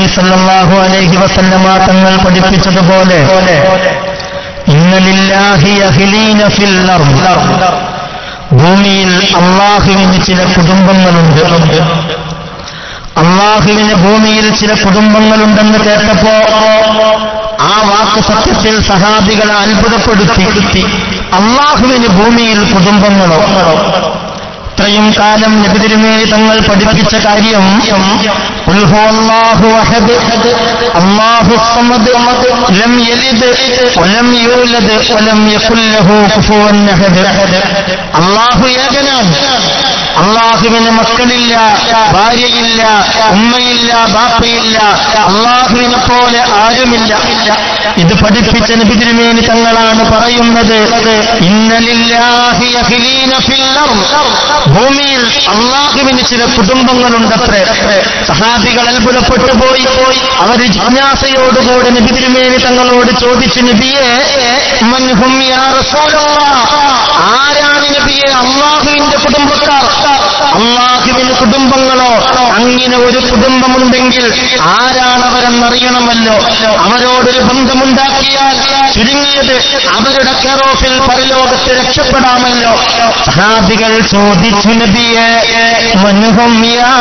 സല്ലല്ലാഹു അലൈഹി വസല്ലമ തങ്ങൾ പഠിപ്പിച്ചതുപോലെ ഇന്നലില്ലാഹി അഹ്ലീന ഫിൽ അർദ് ഭൂമിയിൽ അള്ളാഹുവിന് ചില കുടുംബങ്ങളുണ്ട് അള്ളാഹുവിന് ഭൂമിയിൽ ചില കുടുംബങ്ങളുണ്ടെന്ന് കേട്ടപ്പോ ആ വാക്ക് സത്യത്തിൽ സഹാബികളെ അത്ഭുതപ്പെടുത്തി അള്ളാഹുവിന് ഭൂമിയിൽ കുടുംബങ്ങളോ ഇത്രയും കാലം നബിതിരുമേനി തങ്ങൾ പഠിപ്പിച്ച കാര്യം ഖുൽ ഹുവല്ലാഹു അഹദ് അല്ലാഹു സമദ് ലം യലിദ് വലം യൂലദ് വലം യകുൽ ലഹു കുഫുവൻ അഹദ് അല്ലാഹു ഏകനാണ് അള്ളാഹുവിന് മക്കളില്ല ഭാര്യയില്ല ഉമ്മയില്ല ബാപ്പയില്ല അള്ളാഹുവിനെ പോലെ ആരുമില്ല ഇത് പഠിപ്പിച്ച നബിതിരുമേനി തങ്ങളാണ് പറയുന്നത് ഇന്നലില്ലാഹി അഖിലീന ഫിൽ അർദ്. ഭൂമിയിൽ അള്ളാഹുവിന് ചില കുടുംബങ്ങളുണ്ടത്രേ സഹാബികൾ അത്ഭുതപ്പെട്ടു പോയി അവർ ജിജ്ഞാസയോടുകൂടെ നബി തിരുമേനി തങ്ങളോട് ചോദിച്ചു നബിയെ മൻഹും യാ റസൂലല്ലാഹ്. ആരാണ് നബിയെ അള്ളാഹുവിന്റെ കുടുംബക്കാർ അള്ളാഹുവിന് കുടുംബങ്ങളോ അങ്ങനെ ഒരു കുടുംബമുണ്ടെങ്കിൽ ആരാണ് അവരെന്നറിയണമല്ലോ അവരോടൊരു ബന്ധമുണ്ടാക്കിയാൽ ചുരുങ്ങിയത് അവരുടെ കെറോഫിൽ പരലോകത്ത് രക്ഷപ്പെടാമല്ലോ സഹാബികൾ ചോദിച്ചു നബിയെ മനുഹം യാ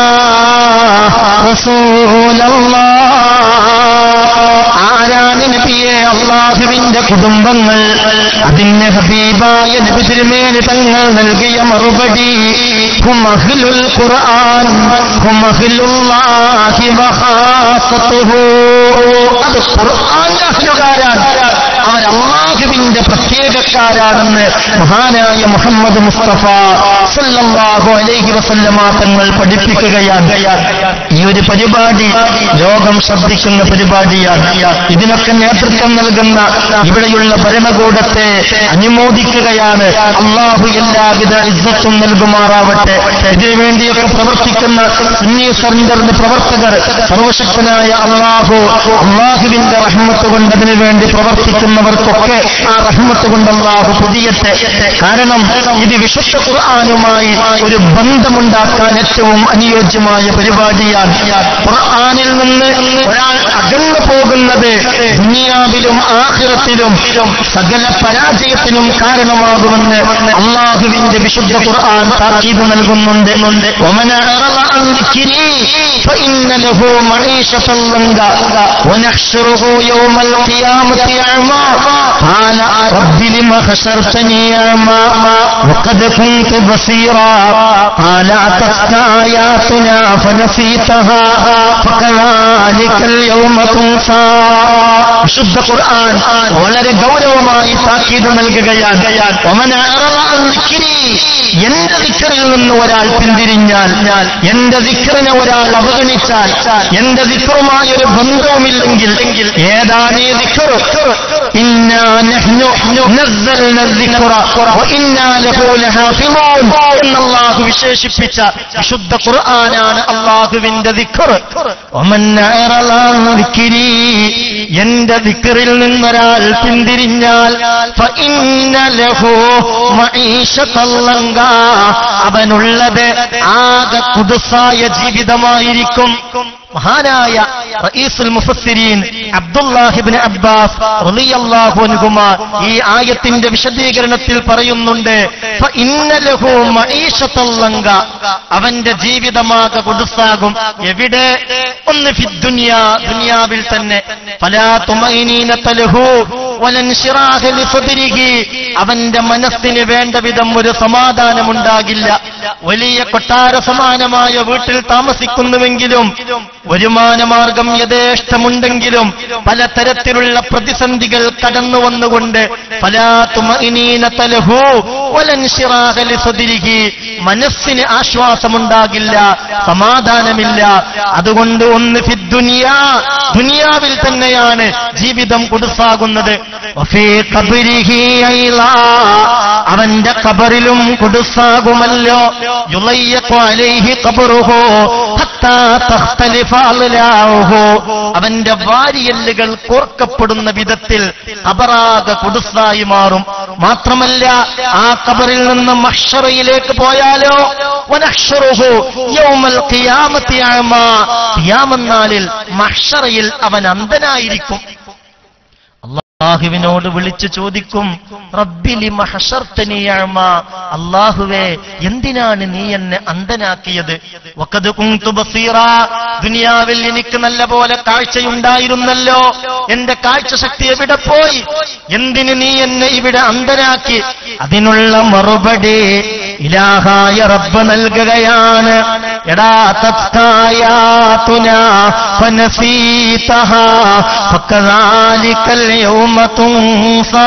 റസൂലല്ലാഹ്. ആരാണ് നബിയെ അള്ളാഹുവിന്റെ കുടുംബങ്ങൾ അതിന് ഹബീബായ നബി തിരുമേനി തങ്ങൾ നൽകിയ മറുപടി ഹും അഹ്ലുൽ ഖുർആൻ ഹും അഹ്ലുല്ലാഹി വഖാസത്തുഹു അത് ഖുർആന്റെ അഹ്ലുകാരാണ് അവർ അള്ളാഹുവിന്റെ പ്രത്യേകക്കാരാണെന്ന് മഹാനായ മുഹമ്മദ് മുസ്തഫ സല്ലല്ലാഹു അലൈഹി വസല്ലമ തങ്ങൾ പഠിപ്പിക്കുകയാണ് ഈ ഒരു പരിപാടി ലോകം ശ്രദ്ധിക്കുന്ന പരിപാടിയാണ് ഇതിനൊക്കെ നേതൃത്വം നൽകുന്ന ഇവിടെയുള്ള ഭരണകൂടത്തെ അനുമോദിക്കുകയാണ് അള്ളാഹു എല്ലാവിധ ഇജ്ജത്തും നൽകുമാറാവട്ടെ ഇതിനു വേണ്ടിയൊക്കെ പ്രവർത്തിക്കുന്ന സുന്നി സെന്ററിന്റെ പ്രവർത്തകർ സർവശക്തനായ അള്ളാഹു അള്ളാഹുവിന്റെ റഹ്മത്ത് കൊണ്ട് അതിനു വേണ്ടി പ്രവർത്തിക്കുന്നവർക്കൊക്കെ ആ റഹ്മത്ത് കൊണ്ട് അള്ളാഹു പുതിയത്തെ കാരണം ഇത് വിശുദ്ധ ഖുർആാനുമായി ഒരു ബന്ധമുണ്ടാക്കാൻ ഏറ്റവും അനുയോജ്യമായ പരിപാടിയാണ് ഖുർആാനിൽ നിന്ന് ഒരാൾ അകന്നു പോകുന്നത് ദുനിയാവിലും ആഖിറത്തിലും സകല പരാജയത്തിനും കാരണമാകുമെന്ന് അള്ളാഹുവിന്റെ വിശുദ്ധ ഖുർആൻ താക്കീത് നൽകുന്നുണ്ട് ومن أعرض عن ذكري فإن له معيشة ضنكا ونحشره يوم القيامة أعمى قال رب لم حشرتني أعمى وقد كنت بصيرا قال أتتك آياتنا فنسيتها فكذلك اليوم تنسى വിശുദ്ധ ഖുർആൻ വളരെ ഗൗരവമായി താക്കീത് നൽകുകയാണ് ഒമന അറള അൻ ദിക്രി. എന്റെ ദിക്കറിൽ നിന്ന് ഒരാൾ പിന്തിരിഞ്ഞാൽ എന്റെ ദിക്കറിനെ ഒരാൾ അവഗണിച്ചാൽ എന്റെ ദിക്കറുമായി ഒരു ബന്ധവുമില്ലെങ്കിൽ ഏതാണ് ഈ ദിക്കറ് ഇന്നാ നഹ്നു നസ്സൽന ദിക്റ വഇന്നാ ലഹു ലഹാഫിളൂൻ എന്നല്ലാഹു വിശേഷിപ്പിച്ച വിശുദ്ധ ഖുർആനാണ് അള്ളാഹുവിന്റെ ദിക്ർ ഒമൻ അറള അൻ ദിക്രി. എന്റെ ദിക്കറിൽ നിന്നൊരാൾ പിന്തിരിഞ്ഞാൽ ഫഇന്ന ലഹു മഈശത്തൻ ലങ്കാ. അവനുള്ളത് ആകെ കുടുസായ ജീവിതമായിരിക്കും മഹാനായ റഈസുൽ മുഫസ്സിരീൻ അബ്ദുല്ലാഹിബ്ൻ അബ്ബാസ് റളിയല്ലാഹു അൻഹുമ ഈ ആയത്തിന്റെ വിശദീകരണത്തിൽ പറയുന്നുണ്ട് ഫഇന്ന ലഹു മഈശത്തൻ ലങ്ക. അവന്റെ ജീവിതമാകെ കുടുസാകും എവിടെ ഒന്ന് ഫിദ്ദുനിയ ദുനിയാവിൽ തന്നെ ഫലാ തുമൈനീനത ലഹു വലൻശിറാഹ ലിസദ്രിഹി. അവന്റെ മനസ്സിന് വേണ്ട വിധം ഒരു സമാധാനമുണ്ടാകില്ല വലിയ കൊട്ടാര സമാനമായ വീട്ടിൽ താമസിക്കുന്നുവെങ്കിലും വരുമാനമാർഗം യഥേഷ്ടമുണ്ടെങ്കിലും പലതരത്തിലുള്ള പ്രതിസന്ധികൾ കടന്നു വന്നുകൊണ്ട് ഫലാത്തുമഇനീനതലഹു വലൻശിറാഹ ലിസദ്രിഹി. മനസ്സിന് ആശ്വാസമുണ്ടാകില്ല സമാധാനമില്ല അതുകൊണ്ട് ഒന്ന് ഫിദ്ദുനിയ ദുനിയാവിൽ തന്നെയാണ് ജീവിതം കുടുസാകുന്നത് വഫീ ഖബ്രിഹി ഐളാ. അവന്റെ കബറിലും കുടുസാകുമല്ലോ യുളയ്യഖു അലൈഹി ഖബ്റുഹു ഹത്താ തഖ്തലിഫ അളലാഹു. അവന്റെ വാരിയല്ലുകൾ കോർക്കപ്പെടുന്ന വിധത്തിൽ കബറാകെ കുടുസായി മാറും മാത്രമല്ല ആ കബറിൽ നിന്ന് മഹ്ഷറയിലേക്ക് പോയാലോ വനഹ്ഷറുഹു യൗമൽ ഖിയാമത്തി അഅമാ ഖിയാമന്നാളിൽ മഹ്ഷറയിൽ അവൻ അന്ധനായിരിക്കും അള്ളാഹുവിനോട് വിളിച്ചു ചോദിക്കും റബ്ബിലി മഹഷർത്തനിയഴമ അള്ളാഹുവേ എന്തിനാണ് നീ എന്നെ അന്ധനാക്കിയത് വഖദ് കുന്തു ബസീറ ദുനിയാവിൽ എനിക്ക് നല്ല പോലെ കാഴ്ചയുണ്ടായിരുന്നല്ലോ എന്റെ കാഴ്ച ശക്തി എവിടെ പോയി എന്തിന് നീ എന്നെ ഇവിടെ അന്ധനാക്കി അതിനുള്ള മറുപടി ഇലാഹായ റബ്ബ് നൽകുകയാണ് എടാ തത്കായാതുന ഫനസീതഹ ഫകദാലികൽ യൗമ തുൻസാ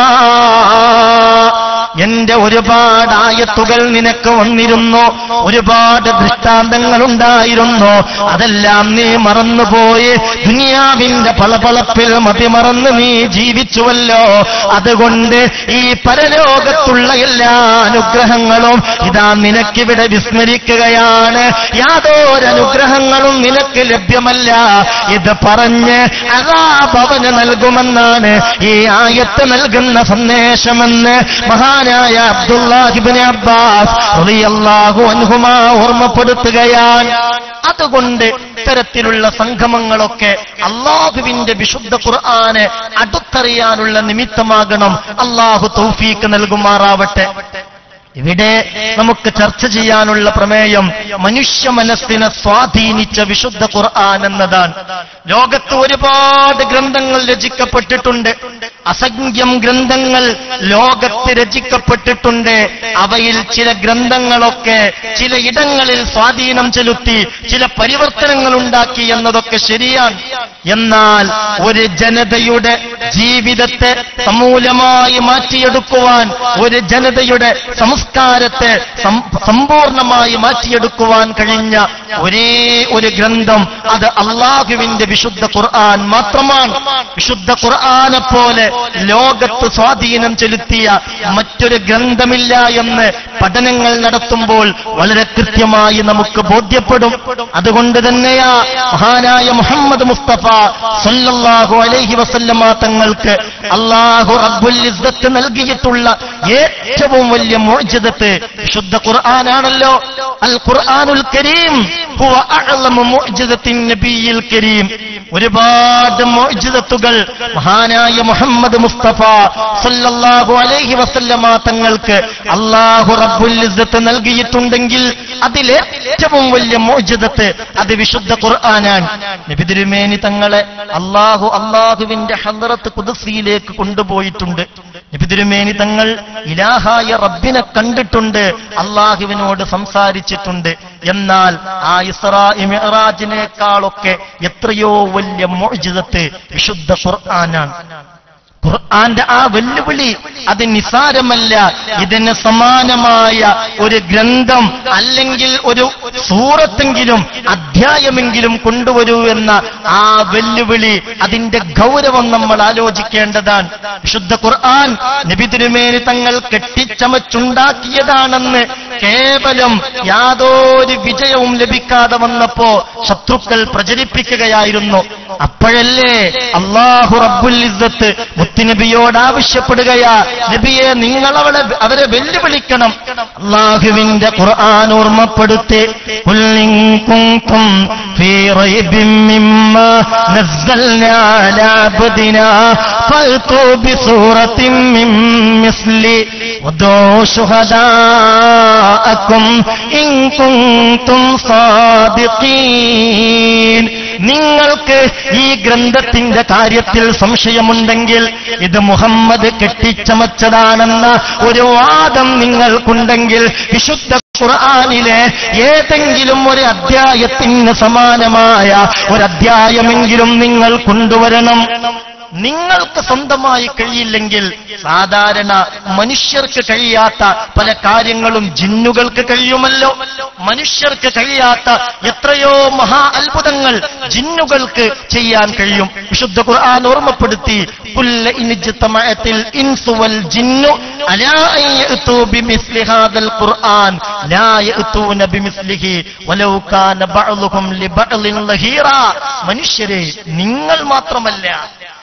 എന്റെ ഒരുപാട് ആയത്തുകൾ നിനക്ക് വന്നിരുന്നു ഒരുപാട് ദൃഷ്ടാന്തങ്ങൾ ഉണ്ടായിരുന്നു അതെല്ലാം നീ മറന്നുപോയി ദുനിയാവിന്റെ പളപളപ്പിൽ മതിമറന്ന് നീ ജീവിച്ചുവല്ലോ അതുകൊണ്ട് ഈ പരലോകത്തുള്ള എല്ലാ അനുഗ്രഹങ്ങളും ഇതാ നിനക്കിവിടെ വിസ്മരിക്കുകയാണ് യാതൊരു അനുഗ്രഹങ്ങളും നിനക്ക് ലഭ്യമല്ല ഇത് പറഞ്ഞ് അതാപവന് നൽകുമെന്നാണ് ഈ ആയത്ത് നൽകുന്ന സന്ദേശമെന്ന് മഹാനായ അബ്ദുല്ലാഹിബിന് അബ്ബാസ് റളിയല്ലാഹു അൻഹുമാ ഓർമ്മപ്പെടുത്തുകയാണ് അതുകൊണ്ട് ഇത്തരത്തിലുള്ള സംഗമങ്ങളൊക്കെ അള്ളാഹുവിന്റെ വിശുദ്ധ ഖുർആന് അടുത്തറിയാനുള്ള നിമിത്തമാകണം അള്ളാഹു തൗഫീക്ക് നൽകുമാറാവട്ടെ ഇവിടെ നമുക്ക് ചർച്ച ചെയ്യാനുള്ള പ്രമേയം മനുഷ്യ മനസ്സിനെ സ്വാധീനിച്ച വിശുദ്ധ ഖുർആൻ എന്നതാണ് ലോകത്ത് ഒരുപാട് ഗ്രന്ഥങ്ങൾ രചിക്കപ്പെട്ടിട്ടുണ്ട് അസംഖ്യം ഗ്രന്ഥങ്ങൾ ലോകത്ത് രചിക്കപ്പെട്ടിട്ടുണ്ട് അവയിൽ ചില ഗ്രന്ഥങ്ങളൊക്കെ ചില ഇടങ്ങളിൽ സ്വാധീനം ചെലുത്തി ചില പരിവർത്തനങ്ങൾ ഉണ്ടാക്കി എന്നതൊക്കെ ശരിയാണ് എന്നാൽ ഒരു ജനതയുടെ ജീവിതത്തെ സമൂലമായി മാറ്റിയെടുക്കുവാൻ ഒരു ജനതയുടെ സംസ്കാരത്തെ സം- സമ്പൂർണമായി മാറ്റിയെടുക്കുവാൻ കഴിഞ്ഞ ഒരേ ഒരു ഗ്രന്ഥം അത് അള്ളാഹുവിന്റെ വിശുദ്ധ ഖുർആൻ മാത്രമാണ് വിശുദ്ധ ഖുർആനെ പോലെ ലോകത്ത് സ്വാധീനം ചെലുത്തിയ മറ്റൊരു ഗ്രന്ഥമില്ല എന്ന് പഠനങ്ങൾ നടത്തുമ്പോൾ വളരെ കൃത്യമായി നമുക്ക് ബോധ്യപ്പെടും അതുകൊണ്ട് തന്നെയാ മഹാനായ മുഹമ്മദ് മുസ്തഫ സല്ലല്ലാഹു അലൈഹി വസല്ലമ തങ്ങൾക്ക് അള്ളാഹു റബ്ബുൽ ഇസ്സത്ത് നൽകിയിട്ടുള്ള ഏറ്റവും വലിയ മോചിതത്ത് വിശുദ്ധ ഖുർആനാണല്ലോ അൽ ഖുർആനുൽ കരീം ഹുവ അഅ്ലമു മുഅ്ജിസത്തിൻ നബിയിൽ കരീം ഒരുപാട് മോചിതത്തുകൾ മഹാനായ മുഹമ്മദ് മുസ്തഫ സല്ലല്ലാഹു അലൈഹി വസല്ലമ തങ്ങൾക്ക് അള്ളാഹു റബ്ബുൽ ഇസ്സത്ത് നൽകിയിട്ടുണ്ടെങ്കിൽ അതിലേറ്റവും വലിയ മോചിതത്ത് അത് വിശുദ്ധ ഖുർആനാണ് നബി തിരുമേനി തങ്ങളെ അള്ളാഹു അള്ളാഹുവിന്റെ ഹദ്റത്ത് കുദസിയിലേക്ക് കൊണ്ടുപോയിട്ടുണ്ട് നബി തിരുമേനി തങ്ങൾ ഇലാഹായ റബ്ബിനെ കണ്ടിട്ടുണ്ട് അള്ളാഹുവിനോട് സംസാരിച്ചിട്ടുണ്ട് എന്നാൽ ആ ഇസ്രാ മിഅ്റാജിനേക്കാളൊക്കെ എത്രയോ വലിയ മോചിതത്ത് വിശുദ്ധ ഖുർആനാണ് ഖുർആന്റെ ആ വെല്ലുവിളി അത് നിസാരമല്ല ഇതിന് സമാനമായ ഒരു ഗ്രന്ഥം അല്ലെങ്കിൽ ഒരു സൂറത്തെങ്കിലും അധ്യായമെങ്കിലും കൊണ്ടുവരൂ എന്ന ആ വെല്ലുവിളി അതിന്റെ ഗൗരവം നമ്മൾ ആലോചിക്കേണ്ടതാണ് വിശുദ്ധ ഖുർആൻ നബി തിരുമേനി തങ്ങൾ കെട്ടിച്ചമച്ചുണ്ടാക്കിയതാണെന്ന് കേവലം യാതൊരു വിജയവും ലഭിക്കാതെ വന്നപ്പോ ശത്രുക്കൾ പ്രചരിപ്പിക്കുകയായിരുന്നു അപ്പോഴല്ലേ അള്ളാഹു റബ്ബുൽ ഇസ്സത്ത് മുത്തുനബിയോട് ആവശ്യപ്പെടുകയാ നബിയെ നിങ്ങൾ അവളെ അവരെ വെല്ലുവിളിക്കണം അള്ളാഹുവിന്റെ ഖുർആൻ ഓർമ്മപ്പെടുത്തി "ഖുൽ ഇൻ കുൻതും ഫീ റൈബിൻ മിമ്മാ നസ്സൽനാ അലാ അബ്ദിനാ ഫഅ്തു ബിസൂറത്തിൻ മിൻ മിസ്ലി വദൂ ശുഹദാഅക്കും ഇൻ കുൻതും സാദിഖീൻ നിങ്ങൾക്ക് ഈ ഗ്രന്ഥത്തിന്റെ കാര്യത്തിൽ സംശയമുണ്ടെങ്കിൽ ഇത് മുഹമ്മദ് കെട്ടിച്ചമച്ചതാണെന്ന ഒരു വാദം നിങ്ങൾക്കുണ്ടെങ്കിൽ വിശുദ്ധ ഖുർആനിലെ ഏതെങ്കിലും ഒരു അധ്യായത്തിന് സമാനമായ ഒരു അധ്യായമെങ്കിലും നിങ്ങൾ കൊണ്ടുവരണം നിങ്ങൾക്ക് സ്വന്തമായി കഴിയില്ലെങ്കിൽ സാധാരണ മനുഷ്യർക്ക് കഴിയാത്ത പല കാര്യങ്ങളും ജിന്നുകൾക്ക് കഴിയുമല്ലോ മനുഷ്യർക്ക് കഴിയാത്ത എത്രയോ മഹാ അത്ഭുതങ്ങൾ ജിന്നുകൾക്ക് ചെയ്യാൻ കഴിയും വിശുദ്ധ ഖുർആൻ ഓർമ്മപ്പെടുത്തി കുല്ല ഇനിജ്തമഅത്തിൽ ഇൻസു വൽ ജിന്നു അലാ അൻ യഅ്തു ബിമിസ്ലി ഹാദൽ ഖുർആൻ ലാ യഅ്തൂന ബിമിസ്ലിഹി വലൗ കാന ബഅ്ളുഹും ലിബഅ്ളിൻ ലഹീറ മനുഷ്യരെ നിങ്ങൾ മാത്രമല്ല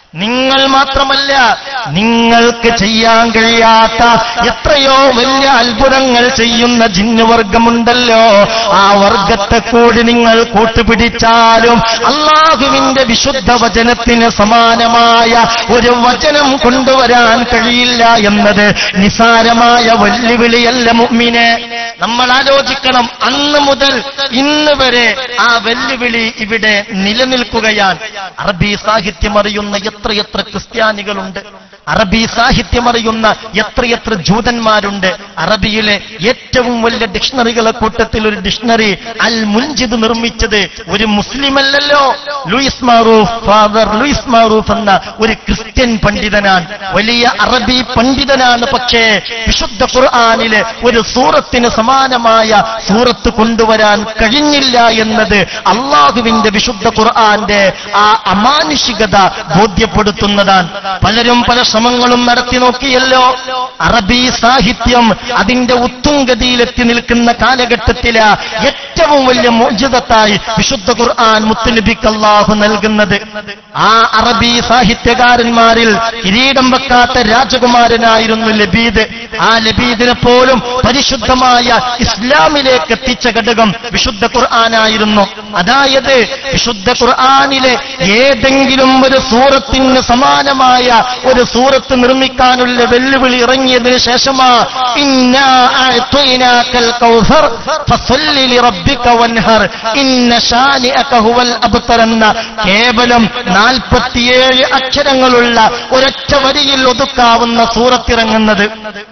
നിങ്ങൾ മാത്രമല്ല നിങ്ങൾക്ക് ചെയ്യാൻ കഴിയാത്ത എത്രയോ വലിയ അത്ഭുതങ്ങൾ ചെയ്യുന്ന ജിന്നുവർഗമുണ്ടല്ലോ ആ വർഗത്തെ കൂടി നിങ്ങൾ കൂട്ടുപിടിച്ചാലും അള്ളാഹുവിന്റെ വിശുദ്ധ വചനത്തിന് സമാനമായ ഒരു വചനം കൊണ്ടുവരാൻ കഴിയില്ല എന്നത് നിസാരമായ വെല്ലുവിളിയല്ല മുമ്മിനെ നമ്മൾ ആലോചിക്കണം അന്ന് മുതൽ ഇന്ന് വരെ ആ വെല്ലുവിളി ഇവിടെ നിലനിൽക്കുകയാണ് അറബി സാഹിത്യം അറിയുന്ന എത്രയെത്ര ക്രിസ്ത്യാനികളുണ്ട് അറബി സാഹിത്യം അറിയുന്ന എത്രയെത്ര ജൂതന്മാരുണ്ട് അറബിയിലെ ഏറ്റവും വലിയ ഡിക്ഷണറികളെ കൂട്ടത്തിൽ ഒരു ഡിക്ഷണറി അൽ മുൻജിദ് നിർമ്മിച്ചത് ഒരു മുസ്ലിമല്ലല്ലോ Louis Maalouf father Louis Maalouf എന്ന ഒരു ക്രിസ്ത്യൻ പണ്ഡിതനാണ് വലിയ അറബി പണ്ഡിതനാണ് പക്ഷേ വിശുദ്ധ ഖുർആാനിലെ ഒരു സൂറത്തിന് സമാനമായ സൂറത്ത് കൊണ്ടുവരാൻ കഴിഞ്ഞില്ല എന്നത് അള്ളാഹുവിന്റെ വിശുദ്ധ ഖുർആന്റെ ആ അമാനുഷികത ബോധ്യപ്പെടുത്തുന്നതാണ് പലരും പല ശ്രമങ്ങളും നടത്തി നോക്കിയല്ലോ അറബി സാഹിത്യം അതിന്റെ ഉത്തുംഗതിയിലെത്തി നിൽക്കുന്ന കാലഘട്ടത്തില് ഏറ്റവും വലിയ മോചിതത്തായി വിശുദ്ധ ഖുർആൻ മുത്തുനബിക്ക് അള്ളാഹു നൽകുന്നത് ആ അറബി സാഹിത്യകാരന്മാരിൽ കിരീടം വെക്കാത്ത രാജകുമാരനായിരുന്നു ലബീദ് ആ ലബീദിനെ പോലും പരിശുദ്ധമായ ഇസ്ലാമിലേക്ക് എത്തിച്ച ഘടകം വിശുദ്ധ ഖുർആനായിരുന്നു അതായത് വിശുദ്ധ ഖുർആനിലെ ഏതെങ്കിലും ഒരു സൂറത്തിന് സമാനമായ ഒരു സൂറത്ത് നിർമ്മിക്കാനുള്ള വെല്ലുവിളി ഇറങ്ങിയതിനു ശേഷമാ ഇന്നാ അഅ്തൈനാക്കൽ കൗസർ ഫസല്ലി ലിറബ്ബിക വൻഹർ ഇന്ന ശാനിഅക ഹുവൽ അബ്തർ എന്ന കേവലം നാൽപ്പത്തിയേഴ് അക്ഷരങ്ങളുള്ള ഒരൊറ്റ വരിയിൽ ഒതുക്കാവുന്ന സൂറത്തിറങ്ങുന്നത്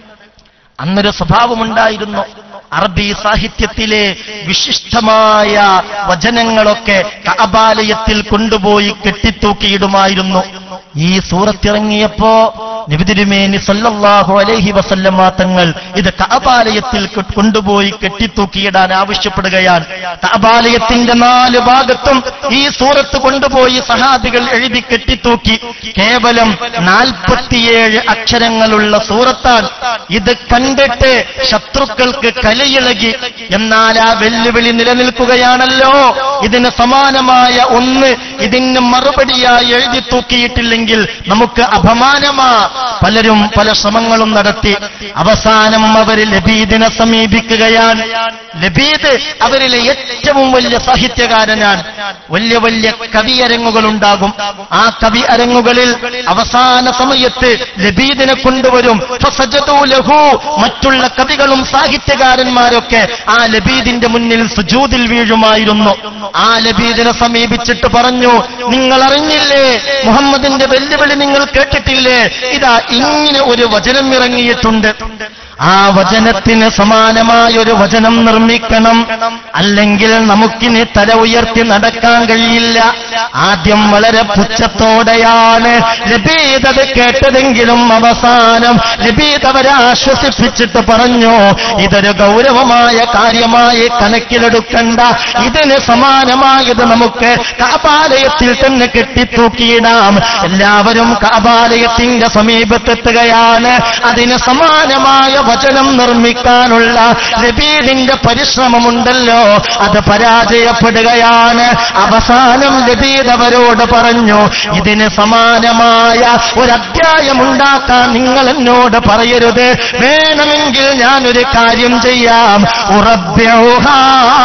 അന്നൊരു സ്വഭാവമുണ്ടായിരുന്നു അറബി സാഹിത്യത്തിലെ വിശിഷ്ടമായ വചനങ്ങളൊക്കെ കഅബാലയത്തിൽ കൊണ്ടുപോയി കെട്ടിത്തൂക്കിയിടുമായിരുന്നു ഈ സൂറത്തിറങ്ങിയപ്പോ നിബിതിരുമേനി സല്ലല്ലാഹു അലൈഹി വസല്ലമ തങ്ങൾ ഇത് കഅബാലയത്തിൽ കൊ- കൊണ്ടുപോയി കെട്ടിത്തൂക്കിയിടാൻ ആവശ്യപ്പെടുകയാണ് കഅബാലയത്തിന്റെ നാല് ഭാഗത്തും ഈ സൂറത്ത് കൊണ്ടുപോയി സഹാബികൾ എഴുതി കെട്ടിത്തൂക്കി കേവലം നാൽപ്പത്തിയേഴ് അക്ഷരങ്ങളുള്ള സൂറത്താണ് ഇത് കണ്ടിട്ട് ശത്രുക്കൾക്ക് കലയിളകി എന്നാൽ ആ വെല്ലുവിളി നിലനിൽക്കുകയാണല്ലോ ഇതിന് സമാനമായ ഒന്ന് ഇതിന് മറുപടിയായി എഴുതി തൂക്കിയിട്ടില്ലെങ്കിൽ നമുക്ക് അപമാനമാ പലരും പല ശ്രമങ്ങളും നടത്തി അവസാനം അവർ ലബീദിനെ സമീപിക്കുകയാണ് ലബീദ് അവരിലെ ഏറ്റവും വലിയ സാഹിത്യകാരനാണ് വലിയ വലിയ കവിയരങ്ങുകൾ ഉണ്ടാകും ആ കവി അരങ്ങുകളിൽ അവസാന സമയത്ത് ലബീദിനെ കൊണ്ടുവരും ഫസജദൂ ലഹു. മറ്റുള്ള കവികളും സാഹിത്യകാരന്മാരൊക്കെ ആ ലബീദിന്റെ മുന്നിൽ സുജൂദിൽ വീഴുമായിരുന്നു ആ ലബീദിനെ സമീപിച്ചിട്ട് പറഞ്ഞു നിങ്ങൾ അറിഞ്ഞില്ലേ മുഹമ്മദിന്റെ വെല്ലുവിളി നിങ്ങൾ കേട്ടിട്ടില്ലേ ഇതാ ഇങ്ങനെ ഒരു വചനം ഇറങ്ങിയിട്ടുണ്ട് ആ വചനത്തിന് സമാനമായ ഒരു വചനം നിർമ്മിക്കണം അല്ലെങ്കിൽ നമുക്കിനി തല ഉയർത്തി നടക്കാൻ കഴിയില്ല ആദ്യം വളരെ പുച്ഛത്തോടെയാണ് ലബീദ് അത് കേട്ടതെങ്കിലും അവസാനം ലബീദ് അവരെ ആശ്വസിപ്പിച്ചിട്ട് പറഞ്ഞു ഇതൊരു ഗൗരവമായ കാര്യമായി കണക്കിലെടുക്കണ്ട ഇതിന് സമാനമായത് നമുക്ക് കാപാലയത്തിൽ തന്നെ കെട്ടിത്തൂക്കിയിടാം എല്ലാവരും കാപാലയത്തിന്റെ സമീപത്തെത്തുകയാണ് അതിന് സമാനമായ വചനം നിർമ്മിക്കാനുള്ള ലബീദിന്റെ പരിശ്രമമുണ്ടല്ലോ അത് പരാജയപ്പെടുകയാണ് അവസാനം ലബീദ് അവരോട് പറഞ്ഞു ഇതിന് സമാനമായ ഒരു അധ്യായം ഉണ്ടാക്കാൻ നിങ്ങൾ എന്നോട് പറയരുത് വേണമെങ്കിൽ ഞാനൊരു കാര്യം ചെയ്യാം ഉറബ്യൗഹാ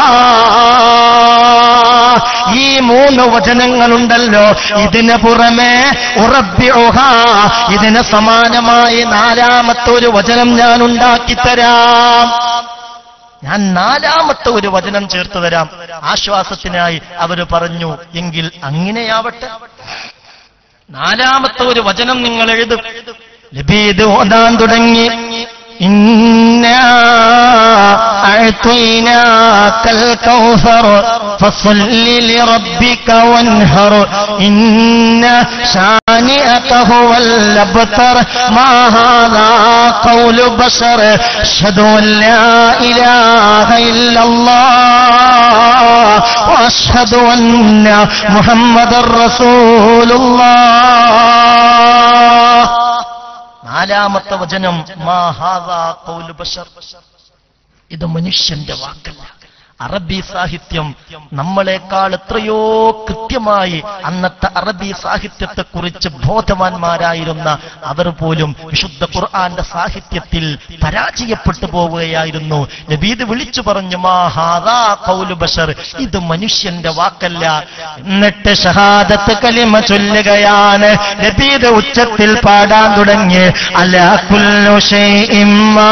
ഈ മൂന്ന് വചനങ്ങളുണ്ടല്ലോ ഇതിന് പുറമെ ഉറബ്യൗഹ ഇതിന് സമാനമായി നാലാമത്തെ ഒരു വചനം ഞാൻ ഉണ്ടാക്കിത്തരാം ഞാൻ നാലാമത്തെ ഒരു വചനം ചേർത്ത് തരാം ആശ്വാസത്തിനായി അവര് പറഞ്ഞു എങ്കിൽ അങ്ങനെയാവട്ടെ നാലാമത്തെ ഒരു വചനം നിങ്ങൾ എഴുതും ലബീദ് ഓതാൻ തുടങ്ങി إنا أعطيناك الكوثر فصل لربك وانهر إن شانئك هو الأبتر ما هذا قول بشر أشهد أن لا إله إلا الله وأشهد أن محمد رسول الله നാലാമത്തെ വചനം മാ ഹാദാ ഖൗലു ബശർ ഇത് മനുഷ്യന്റെ വാക്കല്ല അറബി സാഹിത്യം നമ്മളെക്കാൾ എത്രയോ കൃത്യമായി അന്നത്തെ അറബി സാഹിത്യത്തെക്കുറിച്ച് ബോധവാന്മാരായിരുന്ന അവർ പോലും വിശുദ്ധ ഖുർആന്റെ സാഹിത്യത്തിൽ പരാജയപ്പെട്ടു പോവുകയായിരുന്നു നബീദ് വിളിച്ചു പറഞ്ഞു മാഹാദാ കൗലു ബഷർ ഇത് മനുഷ്യന്റെ വാക്കല്ല എന്നിട്ട് ഷഹാദത്ത് കലിമ ചൊല്ലുകയാണ് നബീദ് ഉച്ചത്തിൽ പാടാൻ തുടങ്ങി അല കുല്ലു ഷൈഇൻ മാ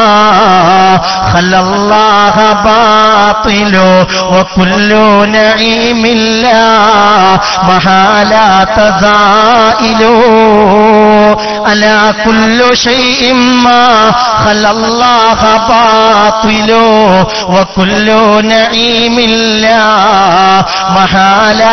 ഖലല്ലാഹ ബാത്തിലു വകുല്ലു നഈമിൻ ലാ മഹാലാ തസായിലു അല കുല്ലു ഷൈഇൻ മാ ഖലല്ലാഹ ബാത്തിലു വകുല്ലു നഈമിൻ ലാ മഹാലാ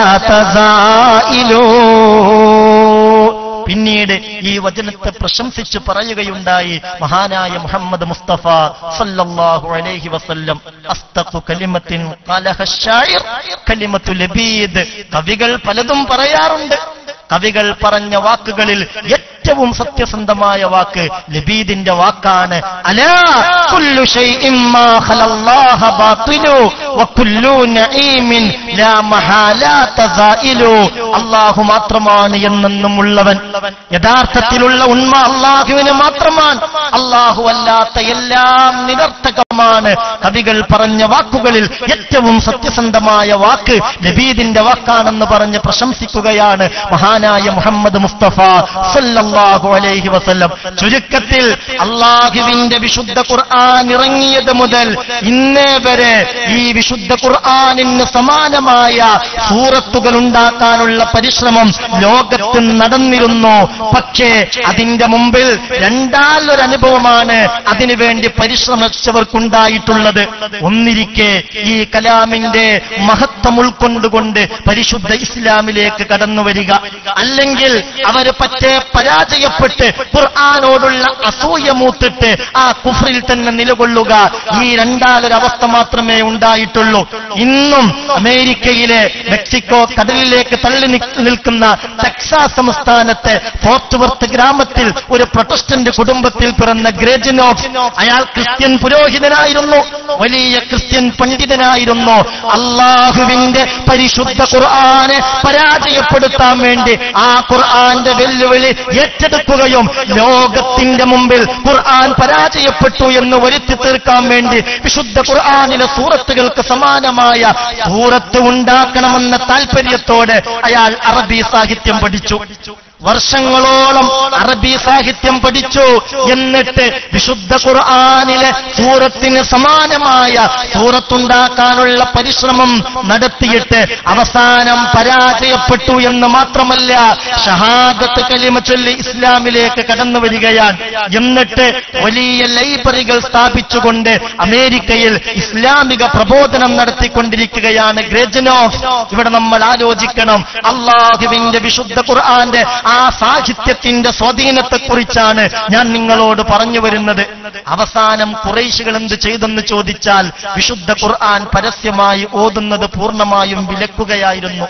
തസായിലു പിന്നീട് ഈ വചനത്തെ പ്രശംസിച്ച് പറയുകയുണ്ടായി മഹാനായ മുഹമ്മദ് മുസ്തഫ സല്ലല്ലാഹു അലൈഹി വസല്ലം അസ്തഖു കലിമത്തിൻ ഖലഹ ശായിർ കലിമത്തു ലബീദ് കവികൾ പലതും പറയാറുണ്ട് കവികൾ പറഞ്ഞ വാക്കുകളിൽ ഏറ്റവും സത്യസന്ധമായ വാക്ക് ലബീദിന്റെ വാക്കാണ് അലാ കുല്ലു ഷൈഇൻ മാ ഖലല്ലാഹ ബാത്തിലു വകുല്ലു നഈമിൻ ലാ മഹാലാത സായിലു അല്ലാഹു മാത്രമാണ് എന്നെന്നും ഉള്ളവൻ യഥാർത്ഥത്തിലുള്ള ഉണ്മ അള്ളാഹുവിന് മാത്രമാണ് അള്ളാഹു അല്ലാത്ത എല്ലാം നിരർത്ഥകമാണ് കവികൾ പറഞ്ഞ വാക്കുകളിൽ ഏറ്റവും സത്യസന്ധമായ വാക്ക് നബീദിന്റെ വാക്കാണെന്ന് പറഞ്ഞ് പ്രശംസിക്കുകയാണ് മഹാനായ മുഹമ്മദ് മുസ്തഫ സല്ലല്ലാഹു അലൈഹി വസല്ലം ചുരുക്കത്തിൽ അള്ളാഹുവിന്റെ വിശുദ്ധ ഖുർആൻ ഇറങ്ങിയത് മുതൽ ഇന്നേ വരെ ഈ വിശുദ്ധ ഖുർആനിന് സമാനമായ സൂറത്തുകൾ ഉണ്ടാക്കാനുള്ള പരിശ്രമം ലോകത്ത് നടന്നിരുന്നു പക്ഷേ അതിന്റെ മുമ്പിൽ രണ്ടാലൊരു അനുഭവമാണ് അതിനുവേണ്ടി പരിശ്രമിച്ചവർക്കുണ്ടായിട്ടുള്ളത് ഒന്നിരിക്കെ ഈ കലാമിന്റെ മഹത്വം ഉൾക്കൊണ്ടുകൊണ്ട് പരിശുദ്ധ ഇസ്ലാമിലേക്ക് കടന്നു വരിക അല്ലെങ്കിൽ അവര് പറ്റേ പരാജയപ്പെട്ട് ഖുർആാനോടുള്ള അസൂയ മൂത്തിട്ട് ആ കുഫറിൽ തന്നെ നിലകൊള്ളുക ഈ രണ്ടാലൊരവസ്ഥ മാത്രമേ ഉണ്ടായിട്ടുള്ളൂ ഇന്നും അമേരിക്കയിലെ മെക്സിക്കോ കടലിലേക്ക് തള്ളി നി- നിൽക്കുന്ന ടെക്സാസ് സംസ്ഥാനത്തെ ഫോർട്ട് വർത്ത് ഗ്രാമത്തിൽ ഒരു പ്രൊട്ടസ്റ്റന്റ് കുടുംബത്തിൽ പിറന്ന ഗ്രേജിനോഫ് അയാൾ ക്രിസ്ത്യൻ പുരോഹിതനായിരുന്നു വലിയ ക്രിസ്ത്യൻ പണ്ഡിതനായിരുന്നു അള്ളാഹുവിന്റെ പരിശുദ്ധ ഖുർആനെ പരാജയപ്പെടുത്താൻ വേണ്ടി ആ ഖുർആന്റെ വെല്ലുവിളി ഏറ്റെടുക്കുകയും ലോകത്തിന്റെ മുമ്പിൽ ഖുർആൻ പരാജയപ്പെട്ടു എന്ന് വരുത്തി തീർക്കാൻ വേണ്ടി വിശുദ്ധ ഖുർആനിലെ സൂറത്തുകൾക്ക് സമാനമായ സൂറത്ത് ഉണ്ടാക്കണമെന്ന താല്പര്യത്തോടെ അയാൾ അറബി സാഹിത്യം പഠിച്ചു വർഷങ്ങളോളം അറബി സാഹിത്യം പഠിച്ചു എന്നിട്ട് വിശുദ്ധ ഖുർആനിലെ സൂറത്തിന് സമാനമായ സൂറത്തുണ്ടാക്കാനുള്ള പരിശ്രമം നടത്തിയിട്ട് അവസാനം പരാജയപ്പെട്ടു എന്ന് മാത്രമല്ല ഷഹാദത്ത് കലിമ ചൊല്ലി ഇസ്ലാമിലേക്ക് കടന്നു വരികയാണ് എന്നിട്ട് വലിയ ലൈബ്രറികൾ സ്ഥാപിച്ചുകൊണ്ട് അമേരിക്കയിൽ ഇസ്ലാമിക പ്രബോധനം നടത്തിക്കൊണ്ടിരിക്കുകയാണ് ഗ്രേജനോഫ് ഇവിടെ നമ്മൾ ആലോചിക്കണം അള്ളാഹുവിന്റെ വിശുദ്ധ ഖുർആന്റെ ആ സാഹിത്യത്തിന്റെ സ്വാധീനത്തെക്കുറിച്ചാണ് ഞാൻ നിങ്ങളോട് പറഞ്ഞു വരുന്നത് അവസാനം കുറേശികൾ എന്ത് ചെയ്തെന്ന് ചോദിച്ചാൽ വിശുദ്ധ ഖുർആൻ പരസ്യമായി ഓതുന്നത് പൂർണ്ണമായും വിലക്കുകയായിരുന്നു